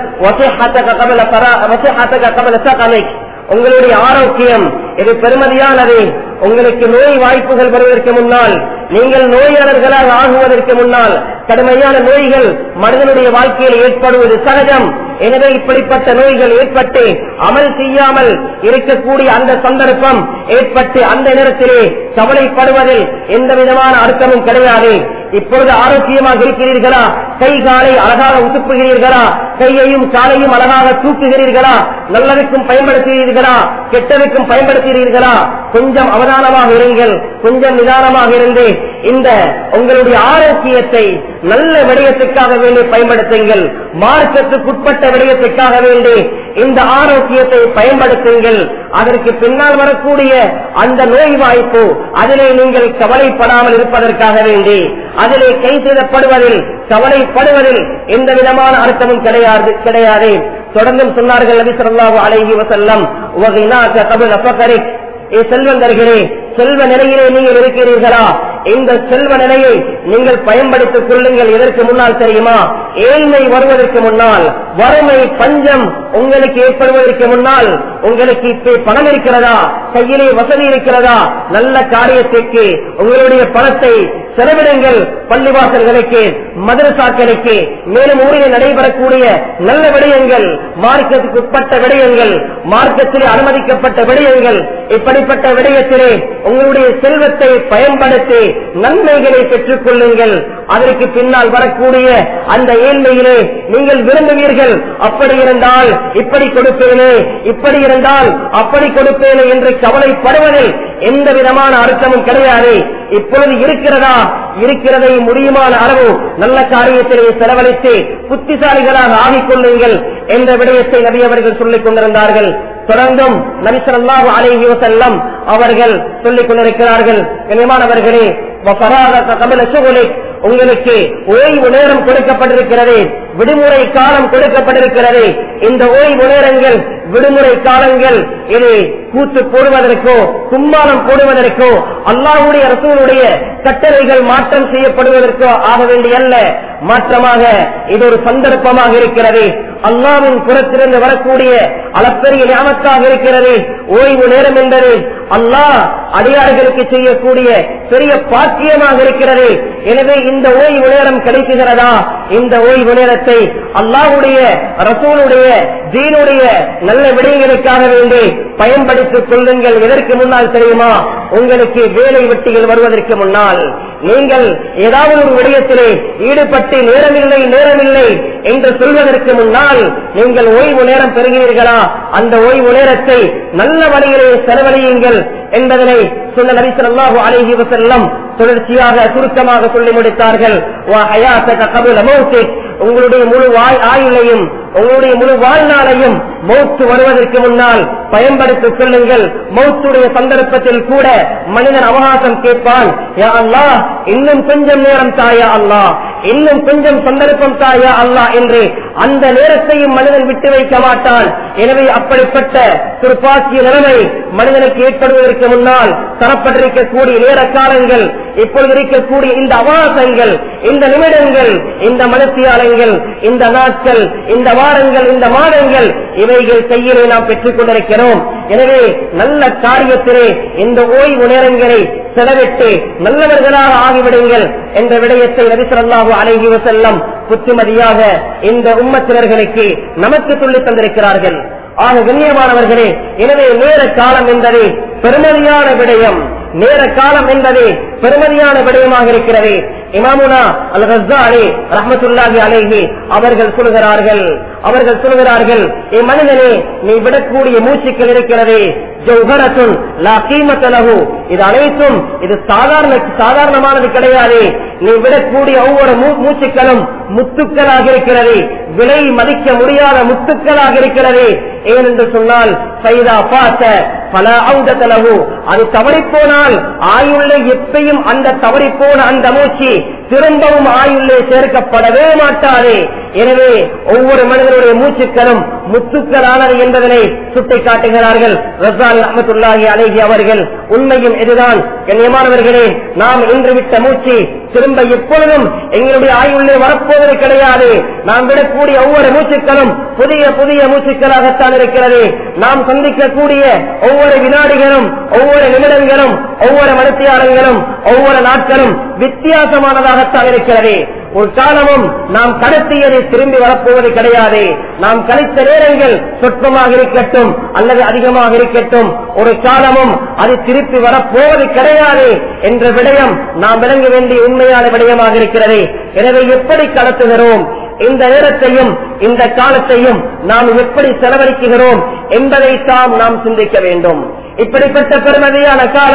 S1: உங்களுடைய ஆரோக்கியம் இது பெருமதியானது உங்களுக்கு நோய் வாய்ப்புகள் வருவதற்கு முன்னால் நீங்கள் நோயாளர்களாக ஆகுவதற்கு முன்னால் கடுமையான நோய்கள் மனிதனுடைய வாழ்க்கையில் ஏற்படுவது சகஜம் எனவே இப்படிப்பட்ட நோய்கள் ஏற்பட்டு அமல் செய்யாமல் இருக்கக்கூடிய அந்த சந்தர்ப்பம் ஏற்பட்டு அந்த நேரத்திலே கவலைப்படுவதில் எந்த விதமான அர்த்தமும் கிடையாது இப்பொழுது ஆரோக்கியமாக இருக்கிறீர்களா கை காலை அழகாக உசுப்புகிறீர்களா கையையும் காலையும் அழகாக தூக்குகிறீர்களா நல்லதுக்கும் பயன்படுத்துகிறீர்களா கெட்டதுக்கும் பயன்படுத்துகிறீர்களா கொஞ்சம் அவதானமாக இருங்கள் கொஞ்சம் நிதானமாக இருந்து இந்த உங்களுடைய ஆரோக்கியத்தை நல்ல விடயத்துக்காக வேண்டி பயன்படுத்துங்கள் மார்க்கத்துக்குட்பட்ட விடயத்துக்காக வேண்டி இந்த ஆரோக்கியத்தை பயன்படுத்துங்கள் அதற்கு பின்னால் வரக்கூடிய அந்த நோய் வாய்ப்பு அதிலே நீங்கள் கவலைப்படாமல் இருப்பதற்காக வேண்டி அதிலே கை செய்தப்படுவதில் கவலைப்படுவதில் எந்த விதமான அர்த்தமும் கிடையாது கிடையாது தொடர்ந்தும் சொன்னார்கள் நபி ஸல்லல்லாஹு அலைஹி வஸல்லம் வகினாக கபல ஃபகரிக் ஏ செல்வந்தர்களே செல்வ நிலையிலே நீங்கள் இருக்கிறீர்களா இந்த செல்வ நிலையை நீங்கள் பயன்படுத்திக் கொள்ளுங்கள் எதற்கு முன்னால் தெரியுமா ஏழ்மை வருவதற்கு முன்னால் வறுமை பஞ்சம் உங்களுக்கு ஏற்படுவதற்கு முன்னால் உங்களுக்கு இப்ப பணம் இருக்கிறதா கையிலே வசதி இருக்கிறதா நல்ல காரியத்திற்கு உங்களுடைய பணத்தை செலவிடுங்கள் பள்ளிவாசல்களுக்கு மதரசாக்களுக்கு மேலும் ஊரில் நடைபெறக்கூடிய நல்ல விடயங்கள் மார்க்கத்துக்கு உட்பட்ட விடயங்கள் மார்க்கத்திலே அனுமதிக்கப்பட்ட விடயங்கள் இப்படிப்பட்ட விடயத்திலே உங்களுடைய செல்வத்தை பயன்படுத்தி நன்மைகளை பெற்றுக் கொள்ளுங்கள் அதற்கு பின்னால் வரக்கூடிய அந்த ஏழ்மையிலே நீங்கள் விரும்புவீர்கள் அப்படி இருந்தால் இப்படி கொடுப்பேனே இப்படி இருந்தால் அப்படி கொடுப்பேனே என்று கவலைப்படுவதில் எந்த விதமான அர்த்தமும் கிடையாது இப்பொழுது இருக்கிறதா இருக்கிறதை முடியுமான அளவு நல்ல காரியத்திலே செலவழித்து புத்திசாலிகளாக ஆகிக் கொள்ளுங்கள் என்ற விடயத்தை நபி அவர்கள் சொல்லிக் கொண்டிருந்தார்கள் தொடர்ந்தும் நபிசல்லாஹு அலைஹி வஸல்லம் அவர்கள் சொல்லிக் கொண்டிருக்கிறார்கள் கண்ணியமானவர்களே வஃபராகக கபில ஷுகுலிக் உங்களுக்கு ஓய்வு நேரம் கொடுக்கப்பட்டிருக்கிறது விடுமுறை காலம் கொடுக்கப்பட்டிருக்கிறது இந்த ஓய்வு நேரங்கள் விடுமுறை காலங்கள் இது கூத்து போடுவதற்கோ கும்மாளம் போடுவதற்கோ அல்லாஹ்வுடைய ரசூலுடைய கட்டளைகள் மாற்றம் செய்யப்படுவதற்கோ ஆக வேண்டியல்ல மாற்றமாக இது ஒரு சந்தர்ப்பமாக இருக்கிறது அல்லாவின் புறத்திலிருந்து வரக்கூடிய அளப்பெரிய ஞாபகத்தாக இருக்கிறது ஓய்வு நேரம் என்பது அல்லாஹ் அடியார்களுக்கு செய்யக்கூடிய பெரிய பாக்கியமாக இருக்கிறது எனவே இந்த ஓய்வு நேரம் கிடைக்குகிறதா இந்த ஓய்வு நேரத்தை அல்லாஹ்வுடைய ரசூலுடைய தீனுடைய நல்ல விடயங்களுக்காக வேண்டி பயன்படுத்திக் கொள்ளுங்கள் எதற்கு முன்னால் தெரியுமா உங்களுக்கு வேலை வெட்டிகள் வருவதற்கு முன்னால் நீங்கள் ஏதாவது ஒரு விடயத்திலே ஈடுபட்டு நேரமில்லை நேரமில்லை என்று சொல்வதற்கு முன்னால் நீங்கள் ஓய்வு நேரம் பெறுகிறீர்களா அந்த ஓய்வு நேரத்தை நல்ல வழியிலே செலவழியுங்கள் என்பதனை சொன்ன நபி ஸல்லல்லாஹு அலைஹி வஸல்லம் தொடர்ச்சியாக சுருக்கமாக சொல்லி முடித்தார்கள் வா ஹயாத்தக கபுல மௌத்திக் உங்களுடைய முழு வாய் ஆயுளையும் உங்களுடைய முழு வாழ்நாளையும் மௌத்து வருவதற்கு முன்னால் பயன்படுத்திக் கொள்ளுங்கள் மௌத்துடைய சந்தர்ப்பத்தில் கூட மனிதன் அவகாசம் கேட்பான் யா அல்லாஹ் இன்னும் கொஞ்சம் நேரம் தாயா அல்லாஹ் இன்னும் கொஞ்சம் சந்தர்ப்பம் தாயா அல்லாஹ் என்று அந்த நேரத்தையும் மனிதன் விட்டு வைக்க மாட்டான் எனவே அப்படிப்பட்ட துர்ப்பாக்கிய நிலைமை மனிதனுக்கு ஏற்படுவதற்கு முன்னால் தரப்பட்டிருக்கக்கூடிய நேர காலங்கள் இப்பொழுது இருக்கக்கூடிய இந்த அவாசங்கள் இந்த நிமிடங்கள் இந்த மனசியாலங்கள் இந்த நாட்கள் இந்த வாரங்கள் இந்த மாதங்கள் இவைகள் கையிலே நாம் பெற்றுக் கொண்டிருக்கிறோம் எனவே நல்ல காரியத்திலே இந்த ஓய்வு நேரங்களை செலவிட்டு நல்லவர்களாக ஆகிவிடுங்கள் என்ற விடயத்தை நபிசல்லாஹு அலைஹி வசல்லம் புத்திமதியாக இந்த உம்மத்தினர்களுக்கு நமக்கு சொல்லித் தந்திருக்கிறார்கள் ஆக கண்ணியமானவர்களே எனவே நேர காலம் என்பது பெருமதியான விடயம் நேர காலம் என்பது பெருமதியான விடயமாக இருக்கிறது இமாமுனா அல் ஹஸ்ஸாலி ரஹ்மத்துல்லாஹி அலைஹி அவர்கள் சொல்கிறார்கள் அவர்கள் சொல்கிறார்கள் ஏ மனிதனே நீ விடக்கூடிய மூச்சுக்கள் இருக்கிறது ஜௌஹரத்துன் லா கீமத்த லஹு இது அனைத்தும் இது சாதாரண சாதாரணமானது கிடையாது நீ விடக்கூடிய ஒவ்வொரு மூ- மூச்சுக்களும் முத்துக்களாக இருக்கிறது விலை மதிக்க முடியாத முத்துக்களாக இருக்கிறது ஏனென்று சொன்னால் சைதா பாத்த பல அவுதத்தலகு அது தவறிப்போனால் ஆயுள்ளே எப்பையும் அந்த தவறிப்போன அந்த மூச்சு திரும்பவும் ஆயுள்ளே சேர்க்கப்படவே மாட்டாது எனவே ஒவ்வொரு மனிதனுடைய மூச்சுக்களும் முத்துக்களானது என்பதனை சுட்டிக் காட்டுகிறார்கள் ரசால் அஹமத்துல்லாஹி அலைஹி அவர்கள் உண்மையும் இதுதான் கண்ணியமானவர்களே நாம் இன்று விட்ட மூச்சு திரும்ப எப்பொழுதும் எங்களுடைய ஆயுள்ளே வரப்போவது கிடையாது நாம் விடக்கூடிய ஒவ்வொரு மூச்சுக்களும் புதிய புதிய மூச்சுக்களாகத்தான் இருக்கிறது நாம் சந்திக்கக்கூடிய ஒவ்வொரு வினாடிகளும் ஒவ்வொரு நிமிடங்களும் ஒவ்வொரு மனுத்தியாளங்களும் ஒவ்வொரு நாட்களும் வித்தியாசமானதாகத்தான் இருக்கிறது ஒரு காலமும் நாம் கடத்தியதை திரும்பி வரப்போவது கிடையாது நாம் கழித்த நேரங்கள் சொற்பமாக இருக்கட்டும் அல்லது அதிகமாக இருக்கட்டும் ஒரு காலமும் அது திருப்பி வரப்போவது கிடையாது என்ற விடயம் நாம் விளங்க வேண்டிய உண்மையான விடயமாக இருக்கிறது எனவே எப்படி கடத்துகிறோம் இந்த நேரத்தையும் இந்த காலத்தையும் நாம் எப்படி செலவழிக்கிறோம் என்பதை தாம் நாம் சிந்திக்க வேண்டும் இப்படிப்பட்ட பெருமதியான காலம்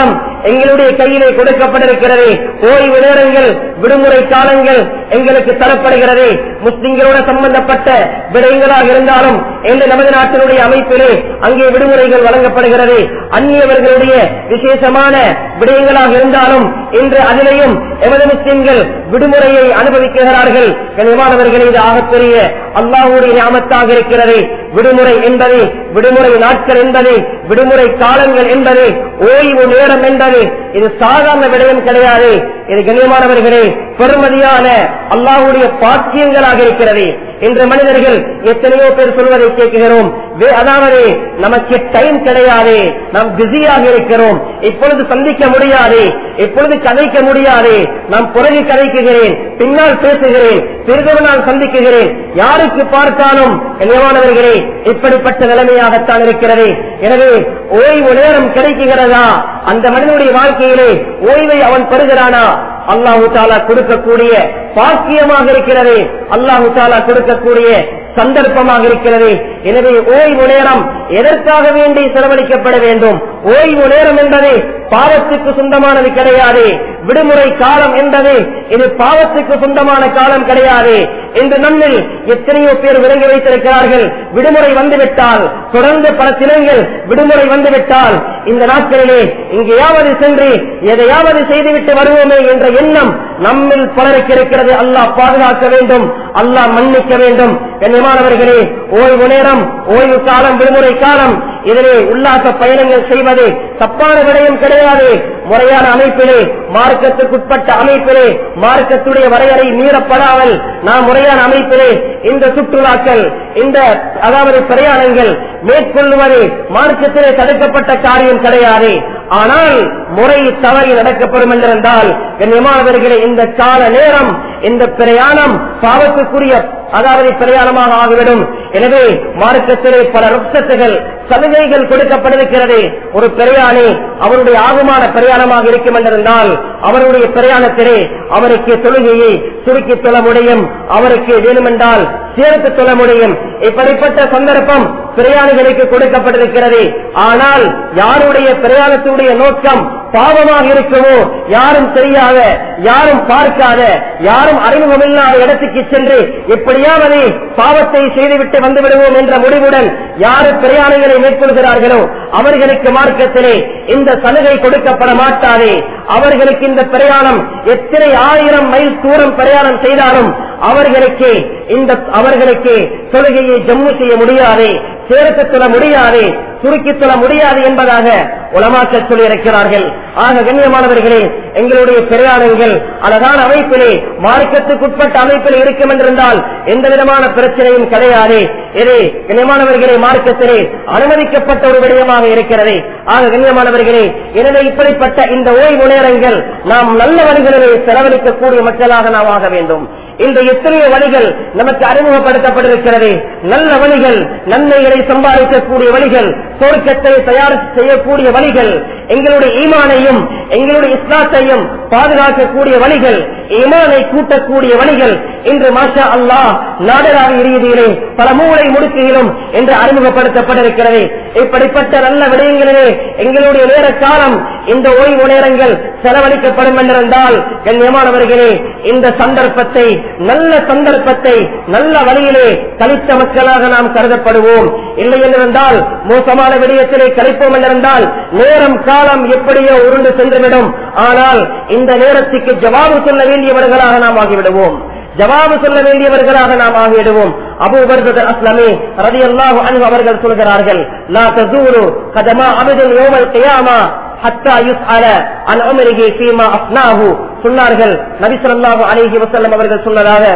S1: எங்களுடைய கையிலே கொடுக்கப்பட்டிருக்கிறது ஓய்வு நேரங்கள் விடுமுறை காலங்கள் எங்களுக்கு தரப்படுகிறது முஸ்லிம்களோட சம்பந்தப்பட்ட விடயங்களாக இருந்தாலும் எந்த நமது நாட்டினுடைய அமைப்பிலே அங்கே விடுமுறைகள் வழங்கப்படுகிறது அந்நியவர்களுடைய விசேஷமான விடயங்களாக இருந்தாலும் இன்று அதிலேயும் எமது முஸ்லிம்கள் விடுமுறையை அனுபவிக்கிறார்கள் கனிவானவர்களே இது ஆகப்பெரிய அல்லாஹுடைய ஞாபகத்தாக இருக்கிறது விடுமுறை என்பது விடுமுறை நாட்கள் என்பது விடுமுறை காலங்கள் என்பது ஓய்வு நேரம் என்பது இது சாதாரண விடயம் கிடையாது இது கண்ணியமானவர்களே பெருமதியான அல்லாஹுடைய பாக்கியங்களாக இருக்கிறது இன்று மனிதர்கள் எத்தனையோ பேர் சொல்வதை கேட்கிறோம் வே- அதாவது நமக்கு டைம் கிடையாது நாம் பிஸியாக இருக்கிறோம் இப்பொழுது சந்திக்க முடியாது இப்பொழுது கதைக்க முடியாது நாம் பிறகு கதைக்குகிறேன் பின்னால் பேசுகிறேன் பிறகு நான் சந்திக்குகிறேன் யாருக்கு பார்த்தாலும் கண்ணியமானவர்களே இப்படிப்பட்ட நிலைமையாகத்தான் இருக்கிறது எனவே ஓய்வு நேரம் கிடைக்குகிறதா அந்த மனிதனுடைய வாழ்க்கையிலே ஓய்வை அவன் பெறுகிறானா அல்லாஹு தாலா கொடுக்கக்கூடிய பாக்கியமாக இருக்கிறது அல்லாஹு தாலா கொடுக்கக்கூடிய சந்தர்ப்பமாக இருக்கிறது எனவே ஓய்வு நேரம் எதற்காக வேண்டி செலவழிக்கப்பட வேண்டும் ஓய்வு நேரம் என்பது பாவத்துக்கு சொந்தமானது கிடையாது விடுமுறை காலம் என்பது இது பாவத்துக்கு சொந்தமான காலம் கிடையாது இன்று நம்மில் எத்தனையோ பேர் விளங்கி வைத்திருக்கிறார்கள் விடுமுறை வந்துவிட்டால் தொடர்ந்து பல தினங்கள் விடுமுறை வந்துவிட்டால் இந்த நாட்களிலே எங்கேயாவது சென்று எதையாவது செய்துவிட்டு வருவோமே என்ற எண்ணம் நம்மில் பலருக்கு இருக்கிறது அல்லாஹ் பாதுகாக்க வேண்டும் அல்லாஹ் மன்னிக்க வேண்டும் கண்ணியமானவர்களே ஓய்வு நேரம் ஓய்வு காலம் விடுமுறை காலம் இதிலே உல்லாச பயணங்கள் செய்வது தப்பான விடயம் கிடையாது முறையான அமைப்பிலே மார்க்கத்துக்குட்பட்ட அமைப்பிலே மார்க்கத்துடைய வரையறை மீறப்படாமல் நாம் முறையான அமைப்பிலே இந்த சுற்றுலாக்கள் இந்த அதாவது பிரயாணங்கள் மேற்கொள்வது மார்க்கத்திலே தடுக்கப்பட்ட காரியம் கிடையாது ஆனால் முறை தவறி நடக்கப்படும் என்றிருந்தால் கண்ணியமானவர்களே இந்த கால நேரம் இந்த பிரயாணம் பாவத்துக்குரிய அதாவது பிரயாணமாக ஆகிவிடும் எனவே மார்க்கத்திலே பல ருப்சத்துகள் சலுகைகள் கொடுக்கப்பட்டிருக்கிறது ஒரு பிரயாணி அவருடைய ஆகுமான பிரயாணமாக இருக்கும் என்றிருந்தால் அவருடைய பிரயாணத்திலே அவருக்கு தொழுகையை சுருக்கித் தொழ முடியும் அவருக்கு வேணுமென்றால் சேர்த்து சொல்ல முடியும் இப்படிப்பட்ட சந்தர்ப்பம் பிரயாணிகளுக்கு கொடுக்கப்பட்டிருக்கிறது ஆனால் யாருடைய பிரயாணத்துடைய நோக்கம் பாவமாக இருக்குமோ யாரும் தெரியாத யாரும் பார்க்காத யாரும் அறிமுகமில்லாத இடத்துக்கு சென்று எப்படியாவது பாவத்தை செய்துவிட்டு வந்து விடுவோம் என்ற முடிவுடன் யாரு பிரயாணிகளை மேற்கொள்கிறார்களோ அவர்களுக்கு மார்க்கத்திலே இந்த சலுகை கொடுக்கப்பட மாட்டாது அவர்களுக்கு இந்த பிரயாணம் எத்தனை ஆயிரம் மைல் தூரம் பிரயாணம் செய்தாலும் அவர்களுக்கு இந்த அவர்களுக்கு தொழுகையை ஜம்மு செய்ய முடியாது சேர்த்து சொல்ல முடியாது சுருக்கி சொல்ல முடியாது என்பதாக உலமாக்கல் சொல்லியிருக்கிறார்கள் ஆக கண்ணியமானவர்களே எங்களுடைய பிரயாணங்கள் அழகான அமைப்பிலே மார்க்கத்துக்குட்பட்ட அமைப்பில் இருக்கும் என்றிருந்தால் எந்த விதமான பிரச்சனையும் கிடையாது இது கண்ணியமானவர்களே மார்க்கத்திலே அனுமதிக்கப்பட்ட ஒரு விடயமாக இருக்கிறது ஆக கண்ணியமானவர்களே எனவே இப்படிப்பட்ட இந்த ஓய்வு நேரங்கள் நாம் நல்ல வழிகளிலே செலவழிக்கக்கூடிய மக்களாக நாம் ஆக வேண்டும் இந்த எத்தனையோ வழிகள் நமக்கு அறிமுகப்படுத்தப்பட்டிருக்கிறது நல்ல வழிகள் நன்மைகளை சம்பாதிக்கக்கூடிய வழிகள் சொர்க்கத்தை தயார் செய்யக்கூடிய வழிகள் எங்களுடைய ஈமானையும் எங்களுடைய இஸ்லாத்தையும் பாதுகாக்கக்கூடிய வழிகள் ஈமானை கூட்டக்கூடிய வழிகள் இன்று மாஷா அல்லாஹ் நாடராக ரீதியிலே பல மூளை முடுக்குகளும் என்று அறிமுகப்படுத்தப்பட்டிருக்கிறது இப்படிப்பட்ட நல்ல விடயங்களிலே எங்களுடைய நேர காலம் இந்த ஓய்வு நேரங்கள் செலவழிக்கப்படும் என்றிருந்தால் கண்ணியமானவர்களே இந்த சந்தர்ப்பத்தை நல்ல சந்தர்ப்பத்தை நல்ல வழியிலே கழித்த மக்களாக நாம் கருதப்படுவோம் இல்லை என்றிருந்தால் மோசமான விடயத்திலே கழிப்போம் என்றிருந்தால் நேரம் காலம் எப்படியோ உருண்டு சென்றுவிடும் ஆனால் இந்த நேரத்துக்கு ஜவாபு சொல்ல வேண்டியவர்களாக நாம் ஆகிவிடுவோம் ஜவாபு சொல்ல வேண்டியவர்களாக நாம் ஆகிவிடுவோம் அபு பர்தத் அஸ்லமி ரதி அல்லாஹு அன்பு அவர்கள் சொல்கிறார்கள் லா தசூரு கதமா அபிதுல் யோமல் கியாமா ஹத்தா யுஸ்அல அன் உமரிஹி ஃபீமா அஃப்னாஹு சொன்னார்கள் நபி ஸல்லல்லாஹு அலைஹி வஸல்லம் அவர்கள் சொன்னதாக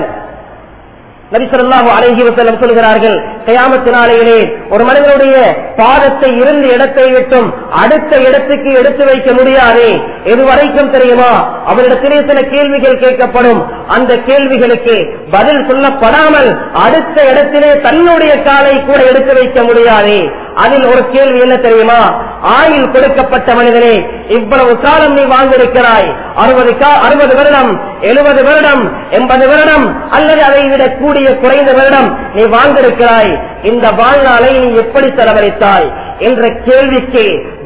S1: நபிசல்லாஹு அலைஹி வசல்லம் சொல்கிறார்கள் கயாமத்து நாளையிலே ஒரு மனிதனுடைய பாதத்தை இருந்த இடத்தை விட்டும் அடுத்த இடத்துக்கு எடுத்து வைக்க முடியாது எதுவரைக்கும் தெரியுமா அவரிடத்திலே சில கேள்விகள் கேட்கப்படும் அந்த கேள்விகளுக்கு பதில் சொல்லப்படாமல் அடுத்த இடத்திலே தன்னுடைய காலை கூட எடுத்து வைக்க முடியாது அதில் ஒரு கேள்வி என்ன தெரியுமா ஆயில் கொடுக்கப்பட்ட மனிதனே இவ்வளவு காலம் நீ வாழ்ந்திருக்கிறாய் அறுபது அறுபது வருடம் எழுபது வருடம் எண்பது வருடம் அல்லது அதை விட கூடிய குறைந்த வருடம் நீ வாழ்ந்திருக்கிறாய் இந்த வாழ்நாளை நீ எப்படி செலவழித்தாய் என்ற கேள்விக்கு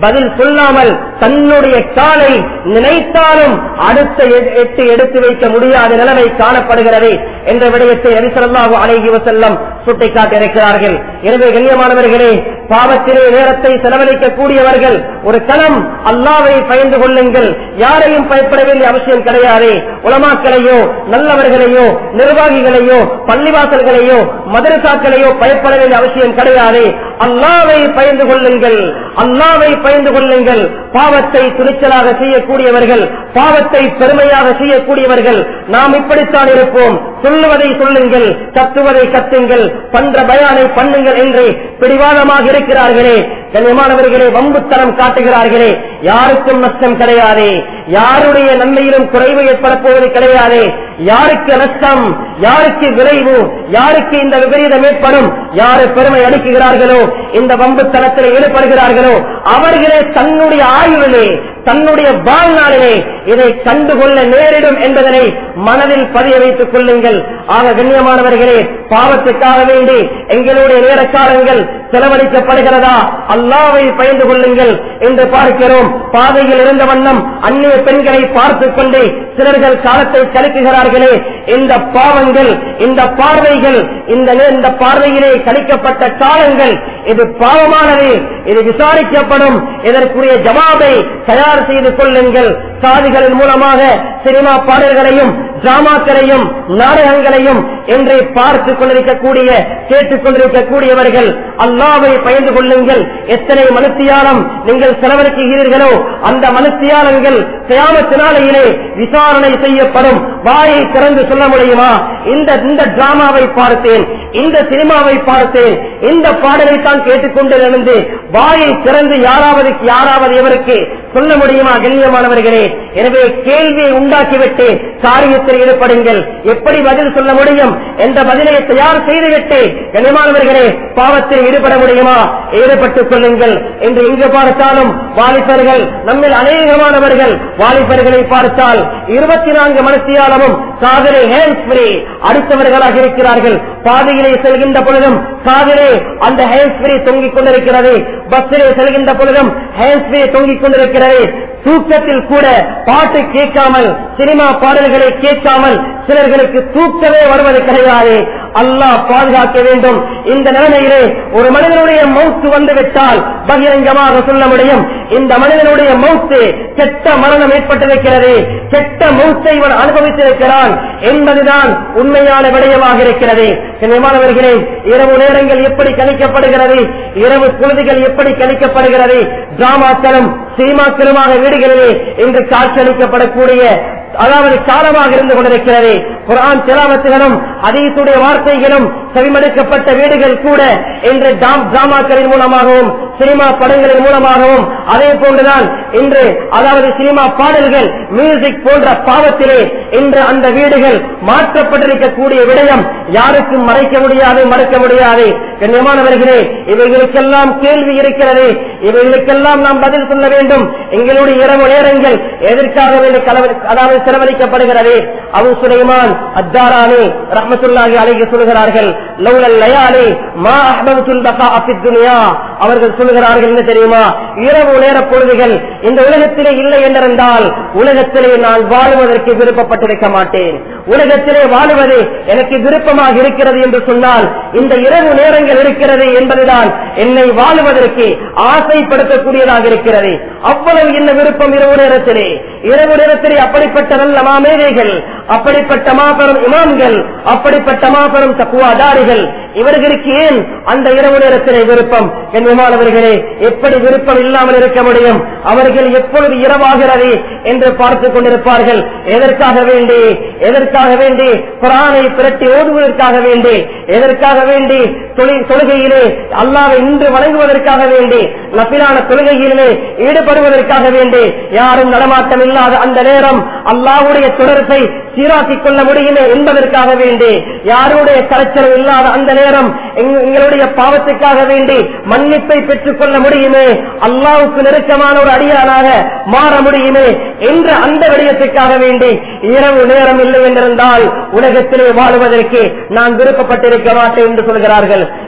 S1: பதில் சொல்லாமல் தன்னுடைய காலை நினைத்தாலும் அடுத்த எ- எட்டு எடுத்து வைக்க முடியாத நிலைமை காணப்படுகிறது என்ற விடயத்தை அரிசல்லாஹு அலைஹி வசல்லம் சுட்டிக்காட்டியிருக்கிறார்கள் எனவே கண்ணியமானவர்களே பாவத்திலே நேரத்தை செலவழிக்க கூடியவர்கள் ஒரு களம் அல்லாவை பயந்து கொள்ளுங்கள் யாரையும் பயப்பட வேண்டிய அவசியம் கிடையாது உலமாக்களையோ நல்லவர்களையோ நிர்வாகிகளையோ பள்ளிவாசல்களையோ மதரசாக்களையோ பயப்பட வேண்டிய அவசியம் கிடையாது அல்லாவை பயந்து கொள்ளுங்கள் அல்லாவை பயந்து கொள்ளுங்கள் பாவத்தை துணிச்சலாக செய்யக்கூடியவர்கள் பாவத்தை பெருமையாக செய்யக்கூடியவர்கள் நாம் இப்படித்தான் இருப்போம் சொல்லுவதை சொல்லுங்கள் கத்துவதை கத்துங்கள் பண்ற பயானை பண்ணுங்கள் என்று பிடிவாதமாக இருக்கிறார்களே கண்ணியமானவர்களே வம்புத்தனம் காட்டுகிறார்களே யாருக்கும் நஷ்டம் கிடையாது யாருடைய நன்மையிலும் குறைவு ஏற்பட போவது கிடையாது யாருக்கு நஷ்டம் யாருக்கு விளைவு யாருக்கு இந்த விபரீதம் ஏற்படும் யாரு பெருமை அளிக்குகிறார்களோ இந்த வம்புத்தனத்தில் ஈடுபடுகிறார்களோ அவர்களே தன்னுடைய ஆயுளிலே தன்னுடைய வாழ்நாளிலே இதை கண்டுகொள்ள நேரிடும் என்பதனை மனதில் பதிய வைத்துக் கொள்ளுங்கள் ஆக கண்ணியமானவர்களே பாவத்துக்காக வேண்டி எங்களுடைய நேர காலங்கள் செலவழிக்கப்படுகிறதா அல்லாவை பயந்து கொள்ளுங்கள் என்று பார்க்கிறோம் பாதையில் இருந்த வண்ணம் அந்நிய பெண்களை பார்த்துக் கொண்டு சிலர்கள் காலத்தை கழிக்குகிறார்களே இந்த பாவங்கள் இந்த பார்வைகள் இந்த நே- இந்த பார்வையிலே கழிக்கப்பட்ட காலங்கள் இது பாவமானது இது விசாரிக்கப்படும் இதற்குரிய ஜவாபை தயார் செய்து கொள்ளுங்கள் சாதிகளின் மூலமாக சினிமா பாடல்களையும் டிராமாக்களையும் நாடகங்களையும் என்று பார்த்துக் கொண்டிருக்கக்கூடிய கேட்டுக் கொண்டிருக்கக்கூடியவர்கள் அல்லாவை பயந்து கொள்ளுங்கள் எத்தனை மனுத்தியாலம் நீங்கள் செலவழிக்கிறீர்களோ அந்த மனுத்தியாலங்கள் கயாமத்தினாலையிலே விசாரணை செய்யப்படும் வாயை திறந்து சொல்ல முடியுமா இந்த இந்த டிராமாவை பார்த்தேன் இந்த சினிமாவை பார்த்தேன் இந்த பாடலை தான் கேட்டுக்கொண்டிருந்து வாயை திறந்து யாராவது யாராவது இவருக்கு சொல்ல முடியுமா கண்ணியமானவர்களே எனவே கேள்வியை உண்டாக்கிவிட்டு காரியத்தில் ஈடுபடுங்கள் எப்படி பதில் சொல்ல முடியும் என்ற பதிலை தயார் செய்துவிட்டு கண்ணியமானவர்களே பாவத்தில் ஈடுபட முடியுமா ஈடுபட்டுக் கொள்ளுங்கள் என்று எங்கு பார்த்தாலும் வாலிபர்கள் நம்மில் அநேகமானவர்கள் வாலிபர்களை பார்த்தால் இருபத்தி நான்கு மனத்தியாலமும் காதலை ஹேண்ட்ஸ் ஃப்ரீ அடுத்தவர்களாக இருக்கிறார்கள் பாதையிலே செல்கின்ற பொழுதும் காதலே அந்த ஹேண்ட்ஸ் ஃப்ரீ தொங்கிக் கொண்டிருக்கிறது பஸ்ஸிலே செல்கின்ற பொழுதும் ஹேண்ட்ஸ் ஃப்ரீ தொங்கிக் கொண்டிருக்கிறது தூக்கத்தில் கூட பாட்டு கேட்காமல் சினிமா பாடல்களை கேட்காமல் சிலர்களுக்கு தூக்கமே வருவது கிடையாது அல்லாஹ் பாதுகாக்க வேண்டும் இந்த நிலைமையிலே ஒரு மனிதனுடைய மௌத்து வந்து விட்டால் பகிரங்கமாக சொல்ல முடியும் இந்த மனிதனுடைய மௌத்து கெட்ட மரணம் ஏற்பட்டிருக்கிறது கெட்ட மௌத்தை இவன் அனுபவித்திருக்கிறான் என்பதுதான் உண்மையான விடயமாக இருக்கிறது கண்ணியமானவர்களே இரவு நேரங்கள் எப்படி கணிக்கப்படுகிறது இரவு பொழுதுகள் எப்படி கணிக்கப்படுகிறது டிராமாக்களும் சினிமாக்களுமாக வீடுகளிலே இன்று காட்சியளிக்கப்படக்கூடிய அதாவது காலமாக இருந்து கொண்டிருக்கிறது குரான் திலாவத்துகளும் அதீசுடைய வார்த்தைகளும் செவிமடுக்கப்பட்ட வீடுகள் கூட இன்று டாம் டிராமாக்களின் மூலமாகவும் சினிமா படங்களின் மூலமாகவும் அதே போன்றுதான் இன்று அதாவது சினிமா பாடல்கள் மியூசிக் போன்ற பாவத்திலே இன்று அந்த வீடுகள் மாற்றப்பட்டிருக்கக்கூடிய விடயம் யாருக்கும் மறைக்க முடியாது மறக்க முடியாது கண்ணியமானவர்களே இவைகளுக்கெல்லாம் கேள்வி இருக்கிறது இவைகளுக்கெல்லாம் நாம் பதில் சொல்ல வேண்டும் எங்களுடைய இரவு நேரங்கள் எதற்காக வேண்டி கலவரி- அதாவது செலவழிக்கப்படுகிறது அபு சுலைமான் அத்தாரானி ரஹமத்துல்லாஹி அலைஹி சொல்கிறார்கள் லௌலல் லயாலி மா அஹ்பபத்துல் பகா அஃபித் துனியா அவர்கள் சொல்கிறார்கள் என்ன தெரியுமா இரவு நேர பொழுதுகள் இந்த உலகத்திலே இல்லை என்றிருந்தால் உலகத்திலே நான் வாழுவதற்கு விருப்பப்பட்டிருக்க மாட்டேன் உலகத்திலே வாழுவது எனக்கு விருப்பமாக இருக்கிறது என்று சொன்னால் இந்த இரவு நேரங்கள் இருக்கிறது என்பதுதான் என்னை வாழுவதற்கு ஆசைப்படுத்தக்கூடியதாக இருக்கிறது அவ்வளவு என்ன விருப்பம் இரவு நேரத்திலே இரவு நேரத்திலே அப்படிப்பட்ட நல்ல மாமேதைகள் அப்படிப்பட்ட மாபெரும் இமாம்கள் அப்படிப்பட்ட மாபெரும் தக்குவாதாரிகள் இவர்களுக்கு ஏன் அந்த இரவு நேரத்திலே விருப்பம் என் விமானவர்களே எப்படி விருப்பம் இல்லாமல் இருக்க முடியும் அவர்கள் எப்பொழுது இரவாகிறது என்று பார்த்துக் கொண்டிருப்பார்கள் எதற்காக வேண்டி எதற்காக வேண்டி குரானை பிரட்டி ஓதுவதற்காக வேண்டி எதற்காக வேண்டி தொழி- தொழுகையிலே அல்லாவை இன்று வணங்குவதற்காக வேண்டி நப்பிலான தொழுகையிலே ஈடுபடுவதற்காக வேண்டி யாரும் நடமாட்டம் இல்லாத அந்த நேரம் அல்லாவுடைய தொடர்பை சீராக்கிக் கொள்ள முடியுமே என்பதற்காக வேண்டி யாருடைய கரைச்சல் இல்லாத அந்த நேரம் எங்க- எங்களுடைய பாவத்துக்காக வேண்டி மன்னிப்பை பெற்றுக் கொள்ள முடியுமே அல்லாவுக்கு நெருக்கமான ஒரு அடியானாக மாற முடியுமே என்ற அந்த விடயத்துக்காக வேண்டி இரவு நேரம் இல்லை என்றிருந்தால் உலகத்திலே வாழுவதற்கு நான் விருப்பப்பட்டிருக்க மாட்டேன் என்று சொல்கிறார்கள்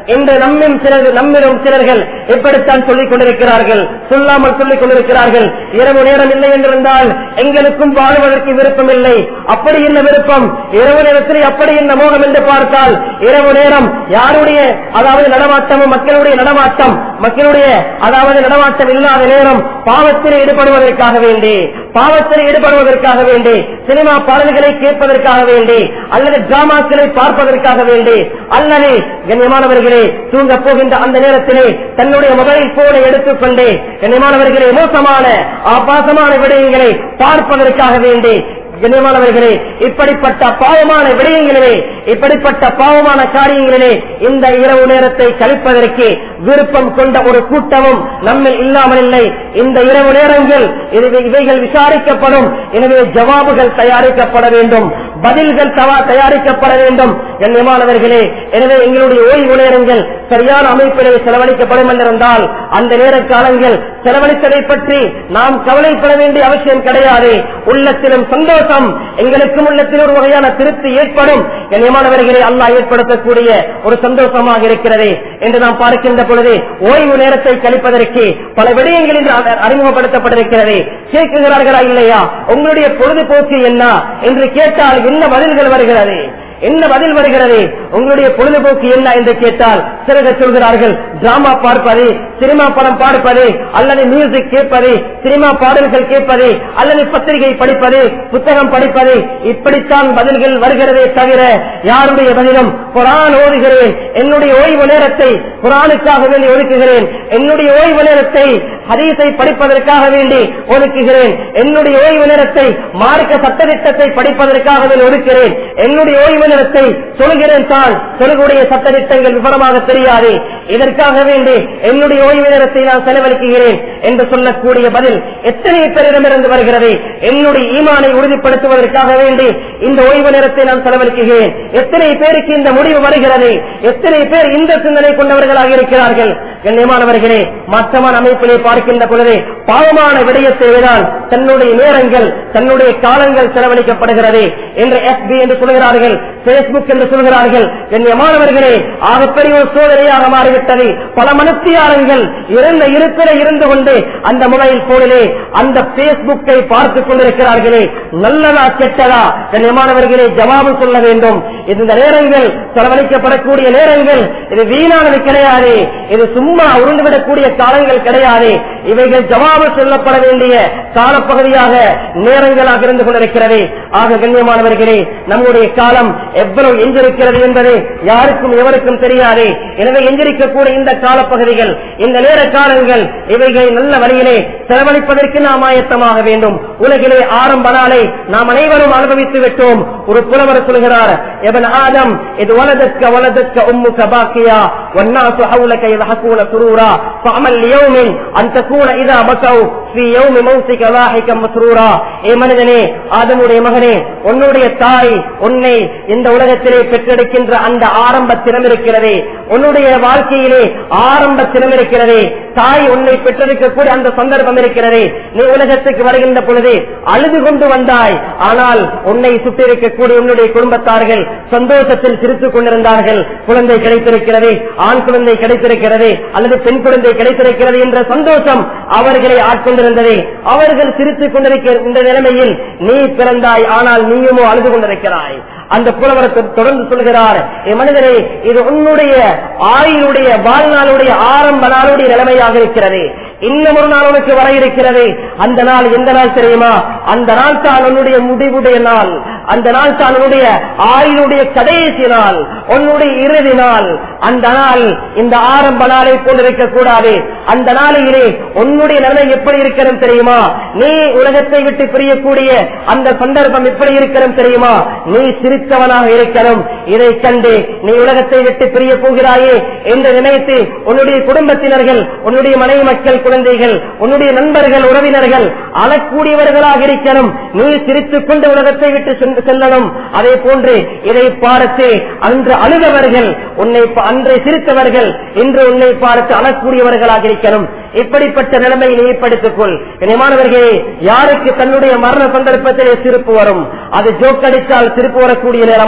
S1: இன்று நம்மும் சிலர் நம்மிலும் சிலர்கள் எப்படித்தான் சொல்லிக் கொண்டிருக்கிறார்கள் சொல்லாமல் சொல்லிக் கொண்டிருக்கிறார்கள் இரவு நேரம் இல்லை என்றிருந்தால் எங்களுக்கும் வாழ்வதற்கு விருப்பம் இல்லை அப்படி என்ன விருப்பம் இரவு நேரத்தில் அப்படி என்ன மோகம் என்று பார்த்தால் இரவு நேரம் யாருடைய அதாவது நடமாட்டமும் மக்களுடைய நடமாட்டம் மக்களுடைய அதாவது நடமாட்டம் இல்லாத நேரம் பாவத்தில் ஈடுபடுவதற்காக வேண்டி பாவத்தில் ஈடுபடுவதற்காக வேண்டி சினிமா பாடல்களை கேட்பதற்காக வேண்டி அல்லது டிராமாக்களை பார்ப்பதற்காக வேண்டி அல்லது கண்ணியமானவர்களே தூங்க போகின்ற அந்த நேரத்திலே தன்னுடைய மொபைல் போனை எடுத்துக்கொண்டு கண்ணியமானவர்களே மோசமான ஆபாசமான விடயங்களை பார்ப்பதற்காக வேண்டி கண்ணியமானவர்களே இப்படிப்பட்ட பாவமான விடயங்களிலே இப்படிப்பட்ட பாவமான காரியங்களிலே இந்த இரவு நேரத்தை கழிப்பதற்கு விருப்பம் கொண்ட ஒரு கூட்டமும் நம்மில் இல்லாமல் இல்லை இந்த இரவு நேரங்கள் இது- இவைகள் விசாரிக்கப்படும் எனவே ஜவாபுகள் தயாரிக்கப்பட வேண்டும் பதில்கள் தவா தயாரிக்கப்பட வேண்டும் கண்ணியமானவர்களே எனவே எங்களுடைய ஓய்வு நேரங்கள் சரியான அமைப்பிலே செலவழிக்கப்படும் என்றிருந்தால் அந்த நேர காலங்கள் செலவழித்ததை பற்றி நாம் கவலைப்பட வேண்டிய அவசியம் கிடையாது உள்ளத்திலும் சந்தோஷம் எங்களுக்கும் உள்ளத்தில் ஒரு வகையான திருப்தி ஏற்படும் கண்ணியமானவர்களே அல்லாஹ் ஏற்படுத்தக்கூடிய ஒரு சந்தோஷமாக இருக்கிறது என்று நாம் பார்க்கின்ற பொழுது ஓய்வு நேரத்தை கழிப்பதற்கு பல விடயங்களில் அ- அறிமுகப்படுத்தப்பட்டிருக்கிறது கேட்குகிறார்களா இல்லையா உங்களுடைய பொழுதுபோக்கு என்ன என்று கேட்டால் என்ன பதில்கள் வருகிறது என்ன பதில் வருகிறது உங்களுடைய பொழுதுபோக்கு என்ன என்று கேட்டால் சிலர்கள் சொல்கிறார்கள் டிராமா பார்ப்பது சினிமா படம் பார்ப்பது அல்லது மியூசிக் கேட்பது சினிமா பாடல்கள் கேட்பது அல்லது பத்திரிகை படிப்பது புத்தகம் படிப்பது இப்படித்தான் பதில்கள் வருகிறதே தவிர யாருடைய பதிலும் குரான் ஓதுகிறேன் என்னுடைய ஓய்வு நேரத்தை குரானுக்காக வேண்டி ஒதுக்குகிறேன் என்னுடைய ஓய்வு நேரத்தை ஹதீஸை படிப்பதற்காக வேண்டி ஒதுக்குகிறேன் என்னுடைய ஓய்வு நேரத்தை மார்க்க சட்டத்திட்டத்தை படிப்பதற்காக வேண்டி ஒதுக்கிறேன் என்னுடைய ஓய்வு நேரத்தை சொல்கிறேன் தான் சொல்லுடைய சட்டத்திட்டங்கள் விவரமாக தெரியாது இதற்காக வேண்டி என்னுடைய ஓய்வு நேரத்தை நான் செலவழிக்கிறேன் என்று சொல்லக்கூடிய பதில் எத்தனை பேரிடமிருந்து வருகிறது என்னுடைய ஈமானை உறுதிப்படுத்துவதற்காக வேண்டி இந்த ஓய்வு நேரத்தை நான் செலவழிக்கிறேன் எத்தனை பேருக்கு இந்த முடிவு வருகிறது எத்தனை பேர் இந்த சிந்தனை கொண்டவர்களாக இருக்கிறார்கள் கண்ணியமானவர்களே மற்றமான அமைப்பிலே பார்க்கின்ற பொழுது பாவமான விடயத்தை விடால் தன்னுடைய நேரங்கள் தன்னுடைய காலங்கள் செலவழிக்கப்படுகிறது என்று எஃபி என்று சொல்கிறார்கள் பேஸ்புக் என்று சொல்கிறார்கள் கண்ணியமானவர்களே ஆகப்பெரிய ஒரு சோதனையாக மாறிவிட்டது பல மனத்தியாரங்கள் இருந்த இருப்பில இருந்து கொண்டு அந்த மொபைல் போனிலே அந்த பேஸ்புக்கை பார்த்துக் கொண்டிருக்கிறார்களே நல்லதா கெட்டதா கண்ணியமானவர்களே ஜவாபு சொல்ல வேண்டும் இந்த நேரங்கள் செலவழிக்கப்படக்கூடிய நேரங்கள் இது வீணானது கிடையாது இது சும்மா உருண்டுவிடக்கூடிய காலங்கள் கிடையாது இவைகள் ஜவாபு சொல்லப்பட வேண்டிய காலப்பகுதியாக நேரங்களாக இருந்து கொண்டிருக்கிறது ஆக கண்ணியமானவர்களே நம்முடைய காலம் எவ்வளவு எஞ்சிருக்கிறது என்பது யாருக்கும் எவருக்கும் தெரியாது எனவே எஞ்சிருக்கக்கூடிய இந்த காலப்பகுதிகள் இந்த நேர காலங்கள் இவைகளை நல்ல வழியிலே செலவழிப்பதற்கு நாம் ஆயத்தமாக வேண்டும் உலகிலே ஆரம்ப நாளை நாம் அனைவரும் அனுபவித்து விட்டோம் ஒரு புலவர் சொல்கிறார் எவன் ஆதம் இது வலதற்க வலதற்க உம்முக பாக்கியா والناس حولك يضحكون سرورا فعمل ليوم أن تكون إذا بكوا في يوم موتك ضاحكا مسرورا ஏ மனிதனே ஆதமுடைய மகனே உன்னுடைய தாய் உன்னை இந்த உலகத்திலே பெற்றெடுக்கின்ற அந்த ஆரம்ப தினம் இருக்கிறது உன்னுடைய வாழ்க்கையிலே ஆரம்ப தினம் இருக்கிறது தாய் உன்னை பெற்றெடுக்கக்கூடிய அந்த சந்தர்ப்பம் இருக்கிறது நீ உலகத்துக்கு வருகின்ற பொழுது அழுது கொண்டு வந்தாய் ஆனால் உன்னை சுற்றிருக்கக்கூடிய உன்னுடைய குடும்பத்தார்கள் சந்தோஷத்தில் சிரித்துக் கொண்டிருந்தார்கள் குழந்தை கிடைத்திருக்கிறது ஆண் குழந்தை கிடைத்திருக்கிறது அல்லது பெண் குழந்தை கிடைத்திருக்கிறது என்ற சந்தோஷம் அவர்களை ஆட்கொண்டிருந்தது அவர்கள் சிரித்துக் கொண்டிருக்கின்ற நிலைமையில் நீ பிறந்தாய் ஆனால் நீயுமோ அழுது கொண்டிருக்கிறாய் அந்த புலவர் தொ- தொடர்ந்து சொல்கிறார் என் மனிதரே இது உன்னுடைய ஆயுளுடைய வாழ்நாளுடைய ஆரம்ப நாளுடைய நிலைமையாக இருக்கிறது இன்னும் ஒரு நாள் உனக்கு வர இருக்கிறது அந்த நாள் எந்த நாள் தெரியுமா அந்த நாள் தான் உன்னுடைய முடிவுடைய நாள் அந்த நாள் தான் உன்னுடைய ஆயுளுடைய கடைசி நாள் உன்னுடைய இறுதி நாள் அந்த நாள் இந்த ஆரம்ப நாளை போல் இருக்கக்கூடாது அந்த நாளையிலே உன்னுடைய நிலைமை எப்படி இருக்கிறது தெரியுமா நீ உலகத்தை விட்டு பிரியக்கூடிய அந்த சந்தர்ப்பம் எப்படி இருக்கிறது தெரியுமா நீ சிரித்தவனாக இருக்கணும் இதை கண்டு நீ உலகத்தை விட்டு பிரிய போகிறாயே என்று நினைத்து உன்னுடைய குடும்பத்தினர்கள் உன்னுடைய மனைவி மக்கள் குழந்தைகள் உன்னுடைய நண்பர்கள் உறவினர்கள் அழக்கூடியவர்களாக இருக்கணும் நீ சிரித்துக் கொண்டு உலகத்தை விட்டு சென்று செல்லணும் அதே போன்று இதை பார்த்து அன்று அழுதவர்கள் உன்னை பா- அன்றை சிரித்தவர்கள் இன்று உன்னை பார்த்து அழக்கூடியவர்களாக இருக்கணும் இப்படிப்பட்ட நிலைமை நீ ஏற்படுத்திக் கொள் இனிமானவர்களே யாருக்கு தன்னுடைய மரண சந்தர்ப்பத்திலே சிரிப்பு வரும் அது ஜோக் அடித்தால் சிரிப்பு வரக்கூடிய நேரமா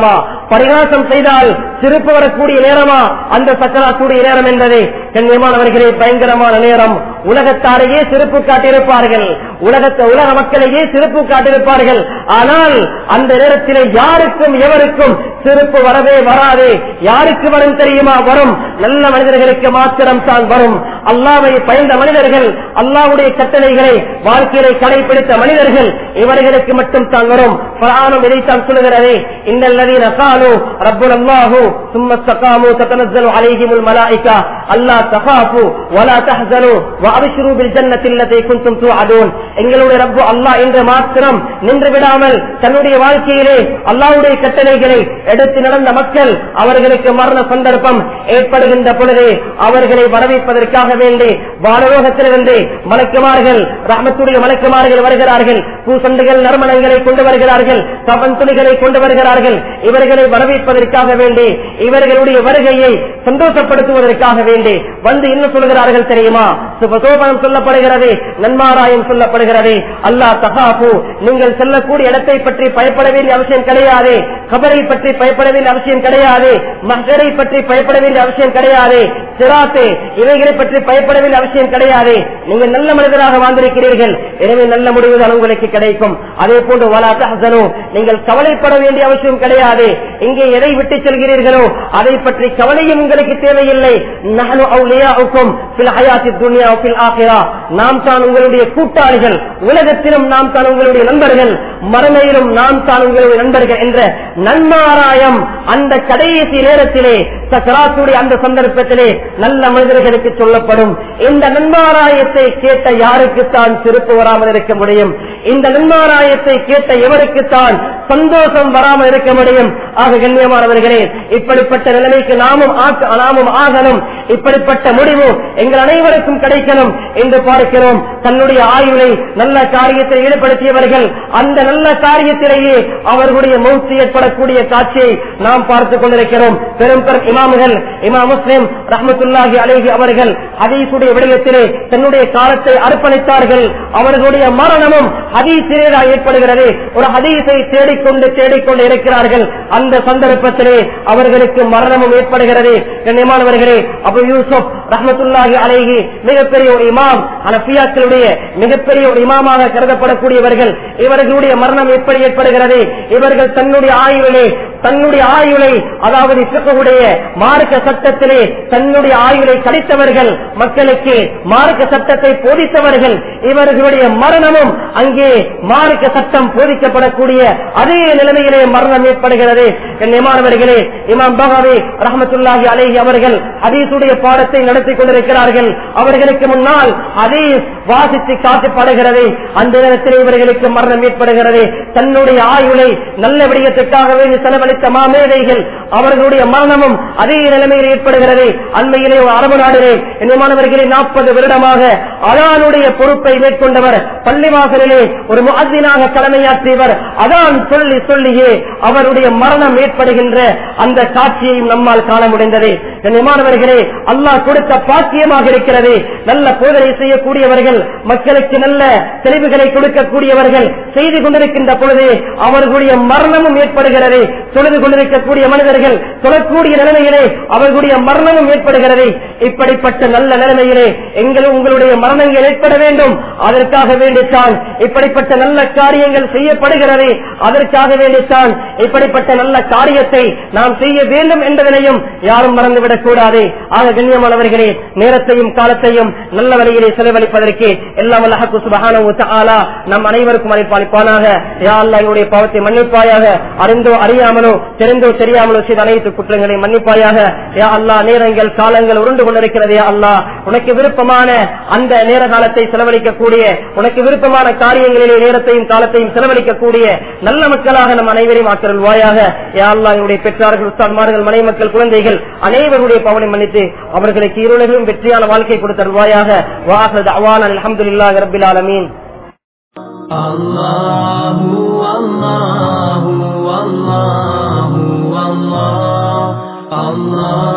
S2: பரிகாசம் செய்தால் சிரிப்பு வரக்கூடிய நேரமா அந்த சக்கராத்துடைய நேரம் என்பது கண்ணியமானவர்களே பயங்கரமான நேரம் உலகத்தாரையே சிறப்பு காட்டியிருப்பார்கள் உலகத்தை உலக மக்களையே சிறப்பு காட்டியிருப்பார்கள் ஆனால் அந்த நேரத்திலே யாருக்கும் எவருக்கும் சிறப்பு வரவே வராது யாருக்கு வரும் தெரியுமா வரும் நல்ல மனிதர்களுக்கு மாத்திரம் தான் வரும் அல்லாவை பயந்த மனிதர்கள் அல்லாவுடைய கட்டளைகளை வாழ்க்கையை கடைபிடித்த மனிதர்கள் இவர்களுக்கு மட்டும் தான் வரும் குர்ஆனும் இதைத்தான் சொல்லுகிறது இன்னல்லதீன قالوا ربنا الله ثم استقاموا تتنزل عليهم الملائكه الا تخافوا ولا تحزنوا وابشروا بالجنه التي كنتم توعدون எங்களுடைய ரப்பு அல்லாஹ் என்று மாத்திரம் நின்று விடாமல் தன்னுடைய வாழ்க்கையிலே அல்லாஹ்வுடைய கட்டளைகளை எடுத்து நடந்த மக்கள் அவர்களுக்கு மரண சந்தர்ப்பம் ஏற்படுகின்ற பொழுது அவர்களை வரவேற்பதற்காக வேண்டி வானலோகத்திலிருந்து மலக்குமார்கள் ரஹமத்துடைய மலக்குமார்கள் வருகிறார்கள் பூசண்டுகள் நறுமணங்களை கொண்டு வருகிறார்கள் கவன் துணிகளை கொண்டு வருகிறார்கள் இவர்களை வரவேற்பதற்காக வேண்டி இவர்களுடைய வருகையை சந்தோஷப்படுத்துவதற்காக வேண்டி வந்து என்ன சொல்கிறார்கள் தெரியுமா சுபசோபனம் சொல்லப்படுகிறது நன்மாராயம் சொல்லப்படுகிறது அல்லாஹ் தகாபு நீங்கள் செல்லக்கூடிய இடத்தை பற்றி பயப்பட வேண்டிய அவசியம் கிடையாது கபரை பற்றி பயப்பட வேண்டிய அவசியம் கிடையாது மகரை பற்றி பயப்பட வேண்டிய அவசியம் கிடையாது சிராத்து இவைகளை பற்றி பயப்பட வேண்டிய அவசியம் கிடையாது நீங்கள் நல்ல மனிதராக வாழ்ந்திருக்கிறீர்கள் எனவே நல்ல முடிவுதான் உங்களுக்கு கிடைக்கும் அதே போன்று வலா தஹசனு நீங்கள் கவலைப்பட வேண்டிய அவசியம் கிடையாது இங்கே எதை விட்டு செல்கிறீர்களோ அதை பற்றி கவலையும் உங்களுக்கு தேவையில்லை நஹனு அவுலியாவுக்கும் ஃபில் ஹயாத்தி துன்யா ஃபில் ஆகிரா நாம் தான் உங்களுடைய கூட்டாளிகள் உலகத்திலும் நாம் தான் உங்களுடைய நண்பர்கள் மறுமையிலும் நாம் தான் உங்களுடைய நண்பர்கள் என்ற நன்மாராயம் அந்த கடைசி நேரத்திலே சக்கராத்துடைய அந்த சந்தர்ப்பத்திலே நல்ல மனிதர்களுக்கு சொல்லப்படும் இந்த நன்மாராயத்தை கேட்ட யாருக்குத்தான் சிறப்பு வராமல் இருக்க முடியும் இந்த நன்மாராயத்தை கேட்ட எவருக்குத்தான் சந்தோஷம் வராமல் இருக்க முடியும் ஆக கண்ணியமானவர்களே இப்படிப்பட்ட நிலைமைக்கு நாமும் ஆக்க- நாமும் ஆகணும் இப்படிப்பட்ட முடிவு எங்கள் அனைவருக்கும் கிடைக்கணும் என்று பார்க்கிறோம் தன்னுடைய ஆயுளை நல்ல காரியத்தில் ஈடுபடுத்தியவர்கள் அந்த நல்ல காரியத்திலேயே அவர்களுடைய மௌத்து ஏற்படக்கூடிய காட்சியை நாம் பார்த்துக் கொண்டிருக்கிறோம் பெரும் பெரும் இமாமுகள் இமாம் முஸ்லிம் ரஹமத்துல்லாஹி அலைஹி அவர்கள் ஹதீஸுடைய விடயத்திலே தன்னுடைய காலத்தை அர்ப்பணித்தார்கள் அவர்களுடைய மரணமும் ஹதீஸிலே ஏற்படுகிறது ஒரு ஹதீஸை தேடிக்கொண்டு தேடிக்கொண்டு இருக்கிறார்கள் அந்த சந்தர்ப்பத்திலே அவர்களுக்கு மரணமும் ஏற்படுகிறது கண்ணியமானவர்களே அபு யூசுப் ரஹமத்துல்லாஹி அலைஹி மிகப்பெரிய ஒரு இமாம் அனபியாக்களுடைய மிகப்பெரிய ஒரு இமாமாக கருதப்படக்கூடியவர்கள் இவர்களுடைய மரணம் எப்படி ஏற்படுகிறது இவர்கள் தன்னுடைய ஆயுளே தன்னுடைய ஆயுளை அதாவது பிறகுடைய மார்க்க சட்டத்திலே தன்னுடைய ஆயுளை கடித்தவர்கள் மக்களுக்கு மார்க்க சட்டத்தை போதித்தவர்கள் இவர்களுடைய மரணமும் அங்கே மார்க்க சட்டம் போதிக்கப்படக்கூடிய அதே நிலைமையிலே மரணம் ஏற்படுகிறது கண்ணியமானவர்களே இமாம் பகாவி ரஹமத்துல்லாஹி அலேஹி அவர்கள் ஹதீஸுடைய பாடத்தை நடத்தி கொண்டிருக்கிறார்கள் அவர்களுக்கு முன்னால் ஹதீஸ் வாசித்து காட்டப்படுகிறது அந்த நேரத்தில் இவர்களுக்கு மரணம் ஏற்படுகிறது தன்னுடைய ஆயுளை நல்ல விடயத்துக்காக வேண்டி செலவழித்த மாமேதைகள் அவர்களுடைய மரணமும் அதே நிலைமையில் ஏற்படுகிறது அண்மையிலே ஒரு அரபு நாடிலே என்னமானவர்களே நாற்பது வருடமாக அதானுடைய பொறுப்பை மேற்கொண்டவர் பள்ளிவாசலிலே ஒரு முஅத்தினாக கடமையாற்றியவர் அதான் சொல்லி சொல்லியே அவருடைய மரணம் ஏற்படுகின்ற அந்த காட்சியையும் நம்மால் காண முடிந்தது கண்ணியமானவர்களே அல்லாஹ் கொடுத்த பாக்கியமாக இருக்கிறது நல்ல போதனை செய்யக்கூடியவர்கள் மக்களுக்கு நல்ல தெளிவுகளை கொடுக்கக்கூடியவர்கள் செய்து கொண்டிருக்கின்ற பொழுது அவர்களுடைய மரணமும் ஏற்படுகிறது தொழுது கொண்டிருக்கக்கூடிய மனிதர்கள் தொழக்கூடிய நிலைமையிலே அவர்களுடைய மரணமும் ஏற்படுகிறது இப்படிப்பட்ட நல்ல நிலைமையிலே எங்களும் உங்களுடைய மரணங்கள் ஏற்பட வேண்டும் அதற்காக வேண்டித்தான் இப்படிப்பட்ட நல்ல காரியங்கள் செய்யப்படுகிறது அதற்காக வேண்டித்தான் இப்படிப்பட்ட நல்ல காரியத்தை நாம் செய்ய வேண்டும் என்பதனையும் யாரும் மறந்துவிடக் கூடாது ஆக கண்ணியமானவர்களே நேரத்தையும் காலத்தையும் நல்ல வழியிலே செலவழிப்பதற்கு எல்லாம் அல்லாஹு சுபஹானஹு வ தஆலா நம் அனைவருக்கும் அளிப்பாளிப்பானாக யா அல்லாஹ் எங்களுடைய பாவத்தை மன்னிப்பாயாக அறிந்தோ அறியாமலோ தெரிந்தோ தெரியாமலோ செய்த அனைத்து குற்றங்களை மன்னிப்பாயாக யா அல்லாஹ் நேரங்கள் காலங்கள் உருண்டு கொண்டிருக்கிறது யா அல்லாஹ் உனக்கு விருப்பமான அந்த நேர காலத்தை செலவழிக்கக்கூடிய உனக்கு விருப்பமான காரியங்களிலே நேரத்தையும் காலத்தையும் செலவழிக்கக்கூடிய நல்ல மக்களாக நம் அனைவரையும் ஆக்கிரல்வாயாக யா அல்லாஹ் எங்களுடைய பெற்றார்கள் உஸ்தான்மார்கள் மனை மக்கள் குழந்தைகள் அனைவருடைய பவனை மன்னித்து அவர்களுக்கு இருளர்களும் வெற்றியான வாழ்க்கை கொடுத்தருவாயாக வாஹத் அவான் அல்ஹம்துலில்லாஹி ரப்பில் ஆலமீன்
S3: الله والله والله والله الله